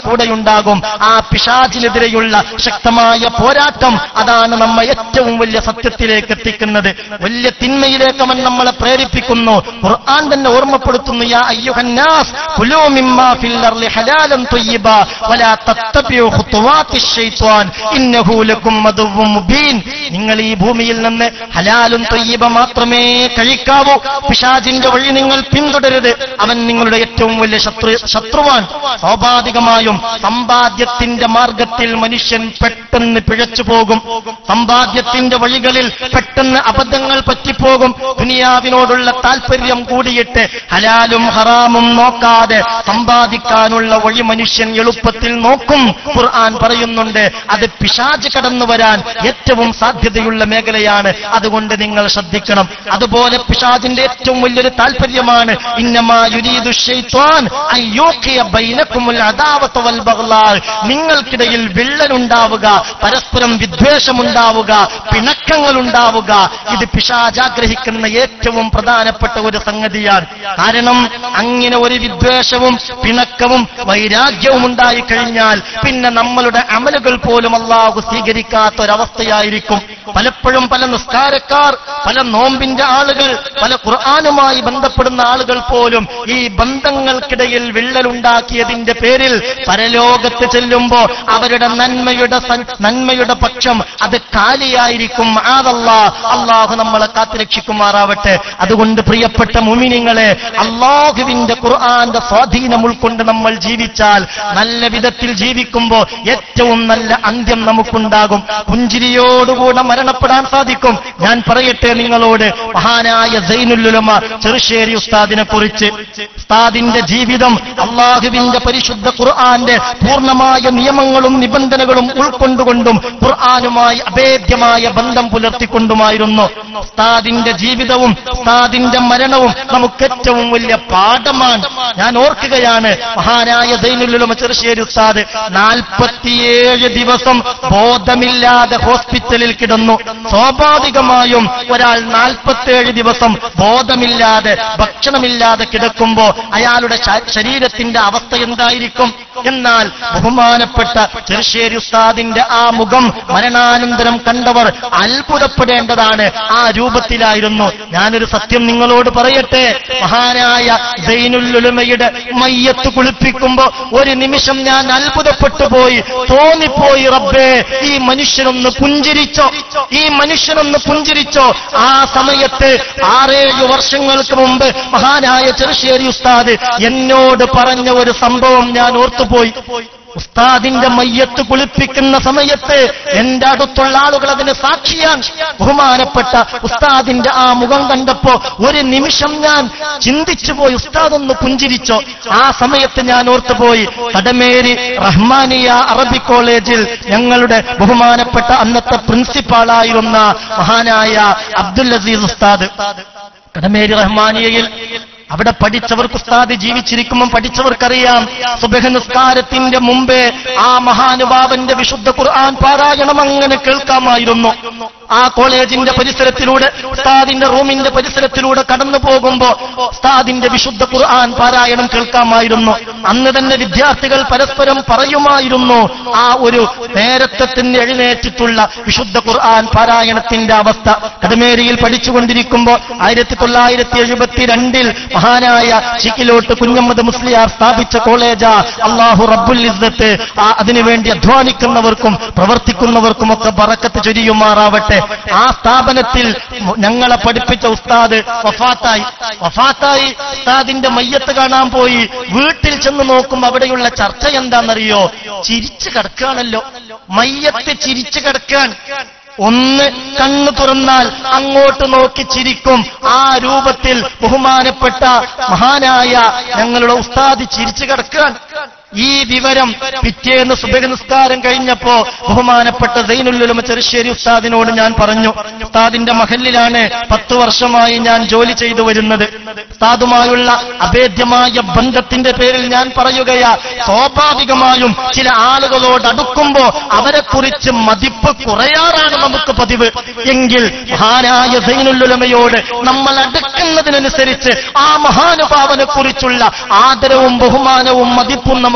ഉണ്ടാകും ആ പിശാചിനെതിരെയുള്ള ശക്തമായ പോരാട്ടം അതാണ് നമ്മെ ഏറ്റവും വലിയ സത്യത്തിലേക്ക് എത്തിക്കുന്നത് വലിയ തിന്മയിലേക്ക് അവൻ നമ്മളെ പ്രേരിപ്പിക്കുന്നു ഖുർആൻ തന്നെ ഓർമ്മപ്പെടുത്തുന്നു യാ അയ്യുഹന്നാസ് കുലൂ മിമ്മാ ഫിൽ അർളി ഹലാലൻ ത്വയ്യിബ വലാ തത്തബിഉ ഖുതുവാത്തിശ് ശൈത്വാൻ ഇന്നഹു ലക്കും മദുവ്വും മുബീൻ നിങ്ങൾ ഈ ഭൂമിയിൽ നിന്ന് ഹലാലും ത്വയ്യിബ മാത്രമേ കഴിക്കാവൂ പിശാചിന്റെ വഴി നിങ്ങൾ പിന്തുടരുത് അവൻ നിങ്ങളുടെ ഏറ്റവും വലിയ ശത്രു ശത്രുവാൻ സ്വാഭാവികമായും സമ്പാദ്യത്തിന്റെ മാർഗത്തിൽ മനുഷ്യൻ പെട്ടെന്ന് പിഴച്ചു പോകും സമ്പാദ്യത്തിന്റെ വഴികളിൽ പെട്ടെന്ന് അബദ്ധങ്ങൾ പറ്റിപ്പോകും ദുനിയാവിനോടുള്ള താല്പര്യം കൂടിയിട്ട് ഹലാലും ഹറാമും നോക്കാതെ സമ്പാദിക്കാനുള്ള വഴി മനുഷ്യൻ എളുപ്പത്തിൽ നോക്കും ഖുർആൻ പറയുന്നുണ്ട് അത് പിശാജ് കടന്നു വരാൻ ഏറ്റവും സാധ്യതയുള്ള മേഖലയാണ് അതുകൊണ്ട് നിങ്ങൾ ശ്രദ്ധിക്കണം അതുപോലെ പിശാജിന്റെ ഏറ്റവും വലിയൊരു താല്പര്യമാണ് ഇന്നമാ യുരീദു ശൈത്വാൻ അൻ യൂഖിയ ബൈനക്കുമുൽ അദാവത വൽ ബഗ്ലാ നിങ്ങൾക്കിടയിൽ വിള്ളലുണ്ടാവുക പരസ്പരം വിദ്വേഷമുണ്ടാവുക പിണക്കങ്ങൾ ഉണ്ടാവുക ഇത് പിശാജ് ആഗ്രഹിക്കുന്ന ഏറ്റവും പ്രധാനപ്പെട്ട ഒരു സംഗതിയാണ് കാരണം അങ്ങനെ ഒരു വിദ്വേഷവും പിണക്കവും വൈരാഗ്യവും ഉണ്ടായി കഴിഞ്ഞാൽ പിന്നെ നമ്മളുടെ അമലുകൾ പോലും അള്ളാഹു സ്വീകരിക്കാത്ത ഒരവസ്ഥയായിരിക്കും പലപ്പോഴും പല നിസ്കാരക്കാർ പല നോമ്പിന്റെ ആളുകൾ പല ഖുർആാനുമായി ബന്ധപ്പെടുന്ന ആളുകൾ പോലും ഈ ബന്ധങ്ങൾക്കിടയിൽ വിള്ളലുണ്ടാക്കിയതിന്റെ പേരിൽ പരലോകത്ത് ചെല്ലുമ്പോ അവരുടെ നന്മയുടെ സൻ- നന്മയുടെ പക്ഷം അത് കാലിയായിരിക്കും ആദല്ലാ അള്ളാഹു നമ്മളെ കാത്തുരക്ഷിക്കുമാറാവട്ടെ അതുകൊണ്ട് പ്രിയപ്പെട്ട മുമിനിങ്ങളെ അള്ളാഹുവിന്റെ ഖുർആന്റെ സ്വാധീനം ഉൾക്കൊണ്ട് നമ്മൾ ജീവിച്ചാൽ നല്ല വിധത്തിൽ ജീവിക്കുമ്പോൾ ഏറ്റവും നല്ല അന്ത്യം നമുക്കുണ്ടാകും പുഞ്ചിരിയോടുകൂടെ മരണപ്പെടാൻ സാധിക്കും ഞാൻ പറയട്ടെ നിങ്ങളോട് മഹാനായ സൈനുല്ലുലമ ചെറുശ്ശേരി ഉസ്താദിനെ കുറിച്ച് ഉസ്താദിന്റെ ജീവിതം അള്ളാഹുവിന്റെ പരിശുദ്ധ ഖുർആന്റെ പൂർണ്ണമായ നിയമങ്ങളും നിബന്ധനകളും ഉൾക്കൊണ്ടുകൊണ്ടും ഖുർആനുമായി അഭേദ്യമായ ബന്ധം പുലർത്തിക്കൊണ്ടുമായിരുന്നു ഉസ്താദിന്റെ ജീവിതവും ഉസ്താദിന്റെ മരണവും നമുക്ക് ഏറ്റവും വലിയ പാഠമാണ് ഞാൻ ഓർക്കുകയാണ് മഹാനായ ദൈനുല്ലുലമ ചെറുശ്ശേരി ഉസ്താദ് നാൽപ്പത്തിയേഴ് ദിവസം ബോധമില്ലാതെ ഹോസ്പിറ്റലിൽ കിടന്നു സ്വാഭാവികമായും ഒരാൾ നാൽപ്പത്തിയേഴ് ദിവസം ബോധമില്ലാതെ ഭക്ഷണമില്ലാതെ കിടക്കുമ്പോ അയാളുടെ ശ- ശരീരത്തിന്റെ അവസ്ഥ എന്തായിരിക്കും എന്നാൽ ബഹുമാനപ്പെട്ട ചെറുശ്ശേരി ഉസ്താദിന്റെ ആ മുഖം മരണാനന്തരം കണ്ടവർ അത്ഭുതപ്പെടേണ്ടതാണ് ആ രൂപത്തിലായിരുന്നു ഞാനൊരു സത്യം നിങ്ങളോട് പറയട്ടെ മഹാനായ സൈനുല്ലുലമയുടെ മയ്യത്ത് കുളിപ്പിക്കുമ്പോ ഒരു നിമിഷം ഞാൻ അത്ഭുതപ്പെട്ടു പോയി തോന്നിപ്പോയി റബ്ബേ ഈ മനുഷ്യനൊന്ന് പുഞ്ചിരിച്ചോ ഈ മനുഷ്യനൊന്ന് പുഞ്ചിരിച്ചോ ആ സമയത്ത് ആറേഴു വർഷങ്ങൾക്ക് മുമ്പ് മഹാനായ ചെറുശ്ശേരി ഉസ്താദ് എന്നോട് പറഞ്ഞ ഒരു സംഭവം ഞാൻ ഓർത്തുപോയി ഉസ്താദിന്റെ മയ്യത്ത് കുളിപ്പിക്കുന്ന സമയത്ത് എന്റെ അടുത്തുള്ള ആളുകൾ അതിന് സാക്ഷിയാൻ ബഹുമാനപ്പെട്ട ഉസ്താദിന്റെ ആ മുഖം കണ്ടപ്പോ ഒരു നിമിഷം ഞാൻ ചിന്തിച്ചു പോയി ഉസ്താദ് ഒന്ന് പുഞ്ചിരിച്ചോ ആ സമയത്ത് ഞാൻ ഓർത്തുപോയി കടമേരി റഹ്മാനിയ അറബി കോളേജിൽ ഞങ്ങളുടെ ബഹുമാനപ്പെട്ട അന്നത്തെ പ്രിൻസിപ്പാളായിരുന്ന മഹാനായ അബ്ദുൽ അസീസ് ഉസ്താദ് കടമേരി റഹ്മാനിയയിൽ അവിടെ പഠിച്ചവർക്ക് ഉസ്താദ് ജീവിച്ചിരിക്കുമ്പോൾ പഠിച്ചവർക്കറിയാം സുബഹ നിസ്കാരത്തിന്റെ മുമ്പേ ആ മഹാനുഭാവന്റെ വിശുദ്ധ ഖുർആൻ പാരായണം അങ്ങനെ കേൾക്കാമായിരുന്നു ആ കോളേജിന്റെ പരിസരത്തിലൂടെ ഉസ്താദിന്റെ റൂമിന്റെ പരിസരത്തിലൂടെ കടന്നു പോകുമ്പോ ഉസ്താദിന്റെ വിശുദ്ധ ഖുർആൻ പാരായണം കേൾക്കാമായിരുന്നു അന്ന് തന്നെ വിദ്യാർത്ഥികൾ പരസ്പരം പറയുമായിരുന്നു ആ ഒരു നേരത്തെ തന്നെ എഴുന്നേറ്റിട്ടുള്ള വിശുദ്ധ ഖുർആൻ പാരായണത്തിന്റെ അവസ്ഥ കടമേരിയിൽ പഠിച്ചുകൊണ്ടിരിക്കുമ്പോ ആയിരത്തി തൊള്ളായിരത്തി എഴുപത്തിരണ്ടിൽ മഹാനായ ചിക്കിലോട്ട് കുഞ്ഞമ്മദ് മുസ്ലിയാർ സ്ഥാപിച്ച കോളേജാ അള്ളാഹു റബ്ബുൽ ഇസ്സത്ത് ആ അതിനുവേണ്ടി അധ്വാനിക്കുന്നവർക്കും പ്രവർത്തിക്കുന്നവർക്കും ഒക്കെ ബറക്കത്ത് ചൊരിയുമാറാവട്ടെ ആ സ്ഥാപനത്തിൽ മു- ഞങ്ങളെ പഠിപ്പിച്ച ഉസ്താദ് വഫാത്തായി വഫാത്തായി ഉസ്താദിന്റെ മയ്യത്ത് കാണാൻ പോയി വീട്ടിൽ ചെന്ന് നോക്കും അവിടെയുള്ള ചർച്ച എന്താണെന്നറിയോ ചിരിച്ചു കിടക്കുകയാണല്ലോ മയ്യത്ത് ചിരിച്ചു കിടക്കാൻ ഒന്ന് കണ്ണു തുറന്നാൽ അങ്ങോട്ട് നോക്കി ചിരിക്കും ആ രൂപത്തിൽ ബഹുമാനപ്പെട്ട മഹാനായ ഞങ്ങളുടെ ഉസ്താദ് ചിരിച്ചു കിടക്കാൻ ഈ വിവരം പിറ്റേന്ന് സുബഹ നിസ്കാരം കഴിഞ്ഞപ്പോ ബഹുമാനപ്പെട്ട സൈനുല്ലുലമ ചെറുശ്ശേരി ഉസ്താദിനോട് ഞാൻ പറഞ്ഞു ഉസ്താദിന്റെ മഹലിലാണ് പത്തു വർഷമായി ഞാൻ ജോലി ചെയ്തു വരുന്നത് ഉസ്താദുമായുള്ള അഭേദ്യമായ ബന്ധത്തിന്റെ പേരിൽ ഞാൻ പറയുകയാ സ്വാഭാവികമായും ചില ആളുകളോട് അടുക്കുമ്പോ അവരെ കുറിച്ച് മതിപ്പ് കുറയാറാണ് നമുക്ക് പതിവ് എങ്കിൽ മഹാനായ സൈനുല്ലുലമയോട് നമ്മൾ അടുക്കുന്നതിനനുസരിച്ച് ആ മഹാനുഭാവനെ കുറിച്ചുള്ള ആദരവും ബഹുമാനവും മതിപ്പും നമുക്ക്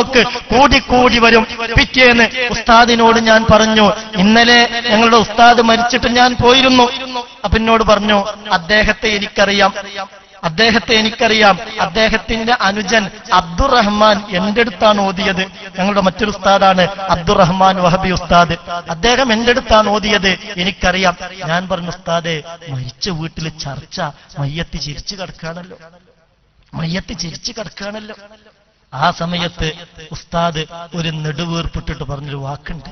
നമുക്ക് കൂടിക്കൂടി വരും പിറ്റേന്ന് ഉസ്താദിനോട് ഞാൻ പറഞ്ഞു ഇന്നലെ ഞങ്ങളുടെ ഉസ്താദ് മരിച്ചിട്ട് ഞാൻ പോയിരുന്നു അപ്പൊ എന്നോട് പറഞ്ഞു അദ്ദേഹത്തെ എനിക്കറിയാം അദ്ദേഹത്തെ എനിക്കറിയാം അദ്ദേഹത്തിന്റെ അനുജൻ അബ്ദുറഹ്മാൻ എന്റെ അടുത്താണ് ഓതിയത് ഞങ്ങളുടെ മറ്റൊരു ഉസ്താദാണ് അബ്ദുറഹ്മാൻ വഹബി ഉസ്താദ് അദ്ദേഹം എന്റെ അടുത്താണ് ഓതിയത് എനിക്കറിയാം ഞാൻ പറഞ്ഞു ഉസ്താദെ മരിച്ച വീട്ടിൽ ചർച്ച മയ്യത്ത് ചിരിച്ചു കിടക്കാണല്ലോ മയ്യത്ത് ചിരിച്ചു കിടക്കാണല്ലോ ആ സമയത്ത് ഉസ്താദ് ഒരു നെടുവീർപ്പിട്ടിട്ട് പറഞ്ഞൊരു വാക്കുണ്ട്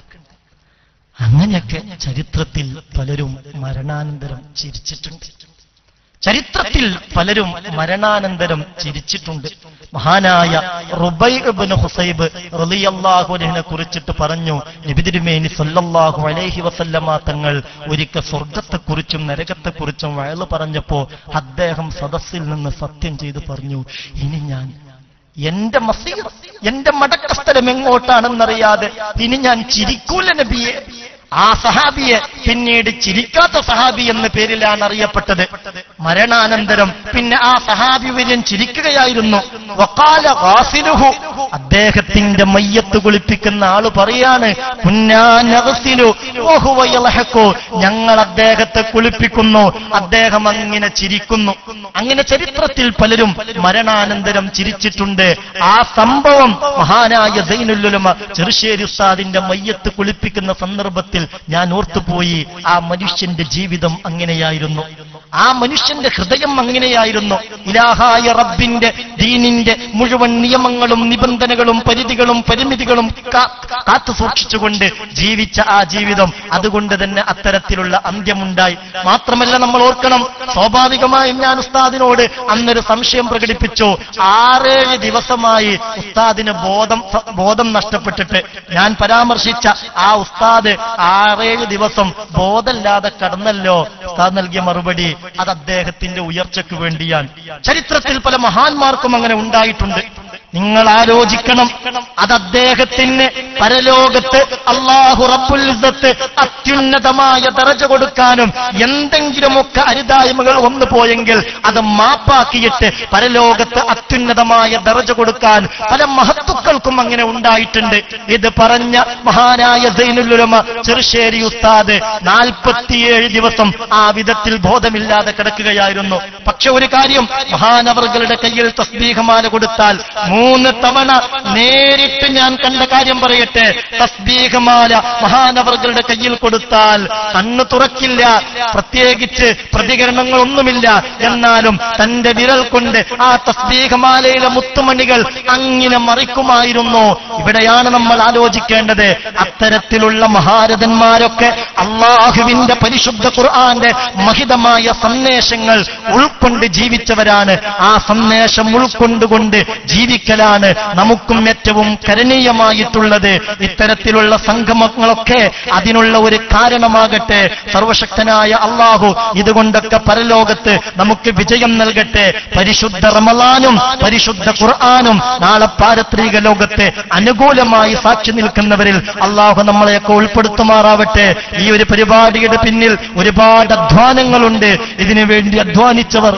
അങ്ങനെയൊക്കെ ചരിത്രത്തിൽ പലരും മരണാനന്തരം ചിരിച്ചിട്ടുണ്ട് ചരിത്രത്തിൽ പലരും മരണാനന്തരം ചിരിച്ചിട്ടുണ്ട് മഹാനായ റുബൈബിന് ഹുസൈബ് റളിയല്ലാഹുവിനെ കുറിച്ചിട്ട് പറഞ്ഞു നബിതിരുമേനി സല്ലല്ലാഹു അലൈഹി വസല്ലമ തങ്ങൾ ഒരിക്കൽ സ്വർഗത്തെക്കുറിച്ചും നരകത്തെക്കുറിച്ചും വയല് പറഞ്ഞപ്പോ അദ്ദേഹം സദസ്സിൽ നിന്ന് സത്യം ചെയ്ത് പറഞ്ഞു ഇനി ഞാൻ എന്റെ മസീർ എന്റെ മടക്കസ്ഥലം എങ്ങോട്ടാണെന്നറിയാതെ ഇനി ഞാൻ ചിരിക്കൂല നബിയെ ആ സഹാബിയെ പിന്നീട് ചിരിക്കാത്ത സഹാബി എന്ന പേരിലാണ് അറിയപ്പെട്ടത് മരണാനന്തരം പിന്നെ ആ സഹാബി വര്യൻ ചിരിക്കുകയായിരുന്നു വക്കാല ഗാസിലുഹു അദ്ദേഹത്തിന്റെ മയ്യത്ത് കുളിപ്പിക്കുന്ന ആള് പറയാണ് കുഞ്ഞാനകസിലു ഓഹുവയലഹക്കോ ഞങ്ങൾ അദ്ദേഹത്തെ കുളിപ്പിക്കുന്നു അദ്ദേഹം അങ്ങനെ ചിരിക്കുന്നു അങ്ങനെ ചരിത്രത്തിൽ പലരും മരണാനന്തരം ചിരിച്ചിട്ടുണ്ട് ആ സംഭവം മഹാനായ സൈനുല്ലുലമ ചെറുശ്ശേരി ഉസ്താദിന്റെ മയ്യത്ത് കുളിപ്പിക്കുന്ന സന്ദർഭത്തിൽ ഞാൻ ഓർത്തുപോയി ആ മനുഷ്യന്റെ ജീവിതം അങ്ങനെയായിരുന്നു ആ മനുഷ്യന്റെ ഹൃദയം അങ്ങനെയായിരുന്നു ഇലാഹായ റബ്ബിന്റെ ദീനിന്റെ മുഴുവൻ നിയമങ്ങളും നിബന്ധനകളും പരിധികളും പരിമിതികളും കാ- കാത്തു സൂക്ഷിച്ചുകൊണ്ട് ജീവിച്ച ആ ജീവിതം അതുകൊണ്ട് തന്നെ അത്തരത്തിലുള്ള അന്ത്യമുണ്ടായി മാത്രമല്ല നമ്മൾ ഓർക്കണം സ്വാഭാവികമായും ഞാൻ ഉസ്താദിനോട് അന്നൊരു സംശയം പ്രകടിപ്പിച്ചു ആറേഴ് ദിവസമായി ഉസ്താദിന് ബോധം ബോധം നഷ്ടപ്പെട്ടിട്ട് ഞാൻ പരാമർശിച്ച ആ ഉസ്താദ് ആറേഴ് ദിവസം ബോധമില്ലാതെ കടന്നല്ലോ ഉസ്താദ് നൽകിയ മറുപടി അത് അദ്ദേഹത്തിന്റെ ഉയർച്ചയ്ക്ക് വേണ്ടിയാണ് ചരിത്രത്തിൽ പല മഹാന്മാർക്കും അങ്ങനെ ഉണ്ടായിട്ടുണ്ട് നിങ്ങൾ ആലോചിക്കണം അത് അദ്ദേഹത്തിന് പരലോകത്ത് അള്ളാഹു റബ്ബുൽ ഇസ്സത്ത് അത്യുന്നതമായ ദറജ കൊടുക്കാനും എന്തെങ്കിലുമൊക്കെ അരുതായ്മകൾ വന്നു പോയെങ്കിൽ അത് മാപ്പാക്കിയിട്ട് പരലോകത്ത് അത്യുന്നതമായ ദറജ കൊടുക്കാൻ പല മഹത്തുക്കൾക്കും അങ്ങനെ ഉണ്ടായിട്ടുണ്ട് ഇത് പറഞ്ഞ മഹാനായ സൈനുലുലമ ചെറുശ്ശേരി ഉസ്താദ് നാൽപ്പത്തിയേഴ് ദിവസം ആ വിധത്തിൽ ബോധമില്ലാതെ കിടക്കുകയായിരുന്നു പക്ഷെ ഒരു കാര്യം മഹാനവറുകളുടെ കയ്യിൽ തസ്ബീഹമാല കൊടുത്താൽ മൂന്ന് തവണ നേരിട്ട് ഞാൻ കണ്ട കാര്യം പറയട്ടെ തസ്ബീഹമാല മഹാനവറുകളുടെ കയ്യിൽ കൊടുത്താൽ കണ്ണ് തുറക്കില്ല പ്രത്യേകിച്ച് പ്രതികരണങ്ങളൊന്നുമില്ല എന്നാലും തന്റെ വിരൽ കൊണ്ട് ആ തസ്ബീഹമാലയിലെ മുത്തുമണികൾ അങ്ങനെ മറിക്കുമായിരുന്നു ഇവിടെയാണ് നമ്മൾ ആലോചിക്കേണ്ടത് അത്തരത്തിലുള്ള മഹാരഥന്മാരൊക്കെ അള്ളാഹുവിന്റെ പരിശുദ്ധ ഖുർആന്റെ മഹിതമായ സന്ദേശങ്ങൾ ഉൾക്കൊണ്ട് ജീവിച്ചവരാണ് ആ സന്ദേശം ഉൾക്കൊണ്ടുകൊണ്ട് ജീവിക്കലാണ് നമുക്കും ഏറ്റവും കരണീയമായിട്ടുള്ളത് ഇത്തരത്തിലുള്ള സംഗമങ്ങളൊക്കെ അതിനുള്ള ഒരു കാരണമാകട്ടെ സർവശക്തനായ അള്ളാഹു ഇതുകൊണ്ടൊക്കെ പരലോകത്ത് നമുക്ക് വിജയം നൽകട്ടെ പരിശുദ്ധ റമലാനും പരിശുദ്ധ ഖുർആാനും നാളെ പാരത്രിക ലോകത്തെ അനുകൂലമായി സാക്ഷി നിൽക്കുന്നവരിൽ അള്ളാഹു നമ്മളെയൊക്കെ ഉൾപ്പെടുത്തുമാറാവട്ടെ ഈ ഒരു പരിപാടിയുടെ പിന്നിൽ ഒരുപാട് അധ്വാനങ്ങളുണ്ട് ഇതിനു വേണ്ടി അധ്വാനിച്ചവർ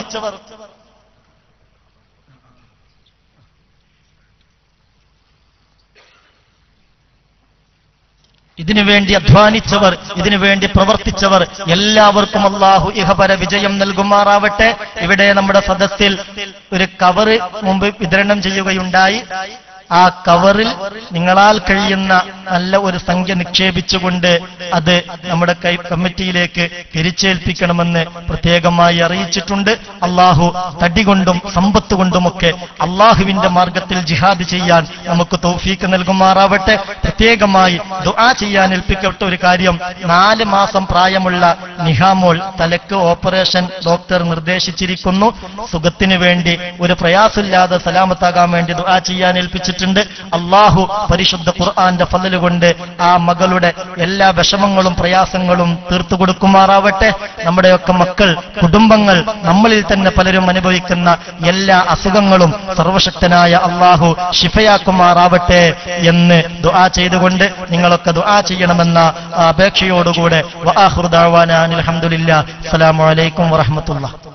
ഇതിനു വേണ്ടി അധ്വാനിച്ചവർ ഇതിനു വേണ്ടി പ്രവർത്തിച്ചവർ എല്ലാവർക്കും അള്ളാഹു ഇഹപര വിജയം നൽകുമാറാവട്ടെ ഇവിടെ നമ്മുടെ സദസ്സിൽ ഒരു കവറ് മുമ്പ് വിതരണം ചെയ്യുകയുണ്ടായി ആ കവറിൽ നിങ്ങളാൽ കഴിയുന്ന നല്ല ഒരു സംഖ്യ നിക്ഷേപിച്ചുകൊണ്ട് അത് നമ്മുടെ കൈ കമ്മിറ്റിയിലേക്ക് തിരിച്ചേൽപ്പിക്കണമെന്ന് പ്രത്യേകമായി അറിയിച്ചിട്ടുണ്ട് അള്ളാഹു തടി കൊണ്ടും സമ്പത്ത് കൊണ്ടുമൊക്കെ അള്ളാഹുവിന്റെ മാർഗത്തിൽ ജിഹാദ് ചെയ്യാൻ നമുക്ക് തൗഫീക്ക് നൽകുമാറാവട്ടെ പ്രത്യേകമായി ദുആ ചെയ്യാൻ ഏൽപ്പിക്കപ്പെട്ട ഒരു കാര്യം നാല് മാസം പ്രായമുള്ള നിഹാമോൾ തലക്ക് ഓപ്പറേഷൻ ഡോക്ടർ നിർദ്ദേശിച്ചിരിക്കുന്നു സുഖത്തിന് വേണ്ടി ഒരു പ്രയാസമില്ലാതെ സലാമത്താകാൻ വേണ്ടി ദുആ ചെയ്യാൻ ഏൽപ്പിച്ചിട്ടുണ്ട് അള്ളാഹു പരിശുദ്ധ ഖുർആന്റെ ഫലല് കൊണ്ട് ആ മകളുടെ എല്ലാ വിഷമങ്ങളും പ്രയാസങ്ങളും തീർത്തു കൊടുക്കുമാറാവട്ടെ നമ്മുടെയൊക്കെ മക്കൾ കുടുംബങ്ങൾ നമ്മളിൽ തന്നെ പലരും അനുഭവിക്കുന്ന എല്ലാ അസുഖങ്ങളും സർവശക്തനായ അള്ളാഹു ശിഫയാക്കുമാറാവട്ടെ എന്ന് ദുആ ചെയ്തുകൊണ്ട് നിങ്ങളൊക്കെ ദുആ ചെയ്യണമെന്ന ആ അപേക്ഷയോടുകൂടെ വആഖിറു ദഅവാന അനിൽ ഹംദുലില്ലാ അസ്സലാമു അലൈക്കും വറഹ്മത്തുള്ളാഹി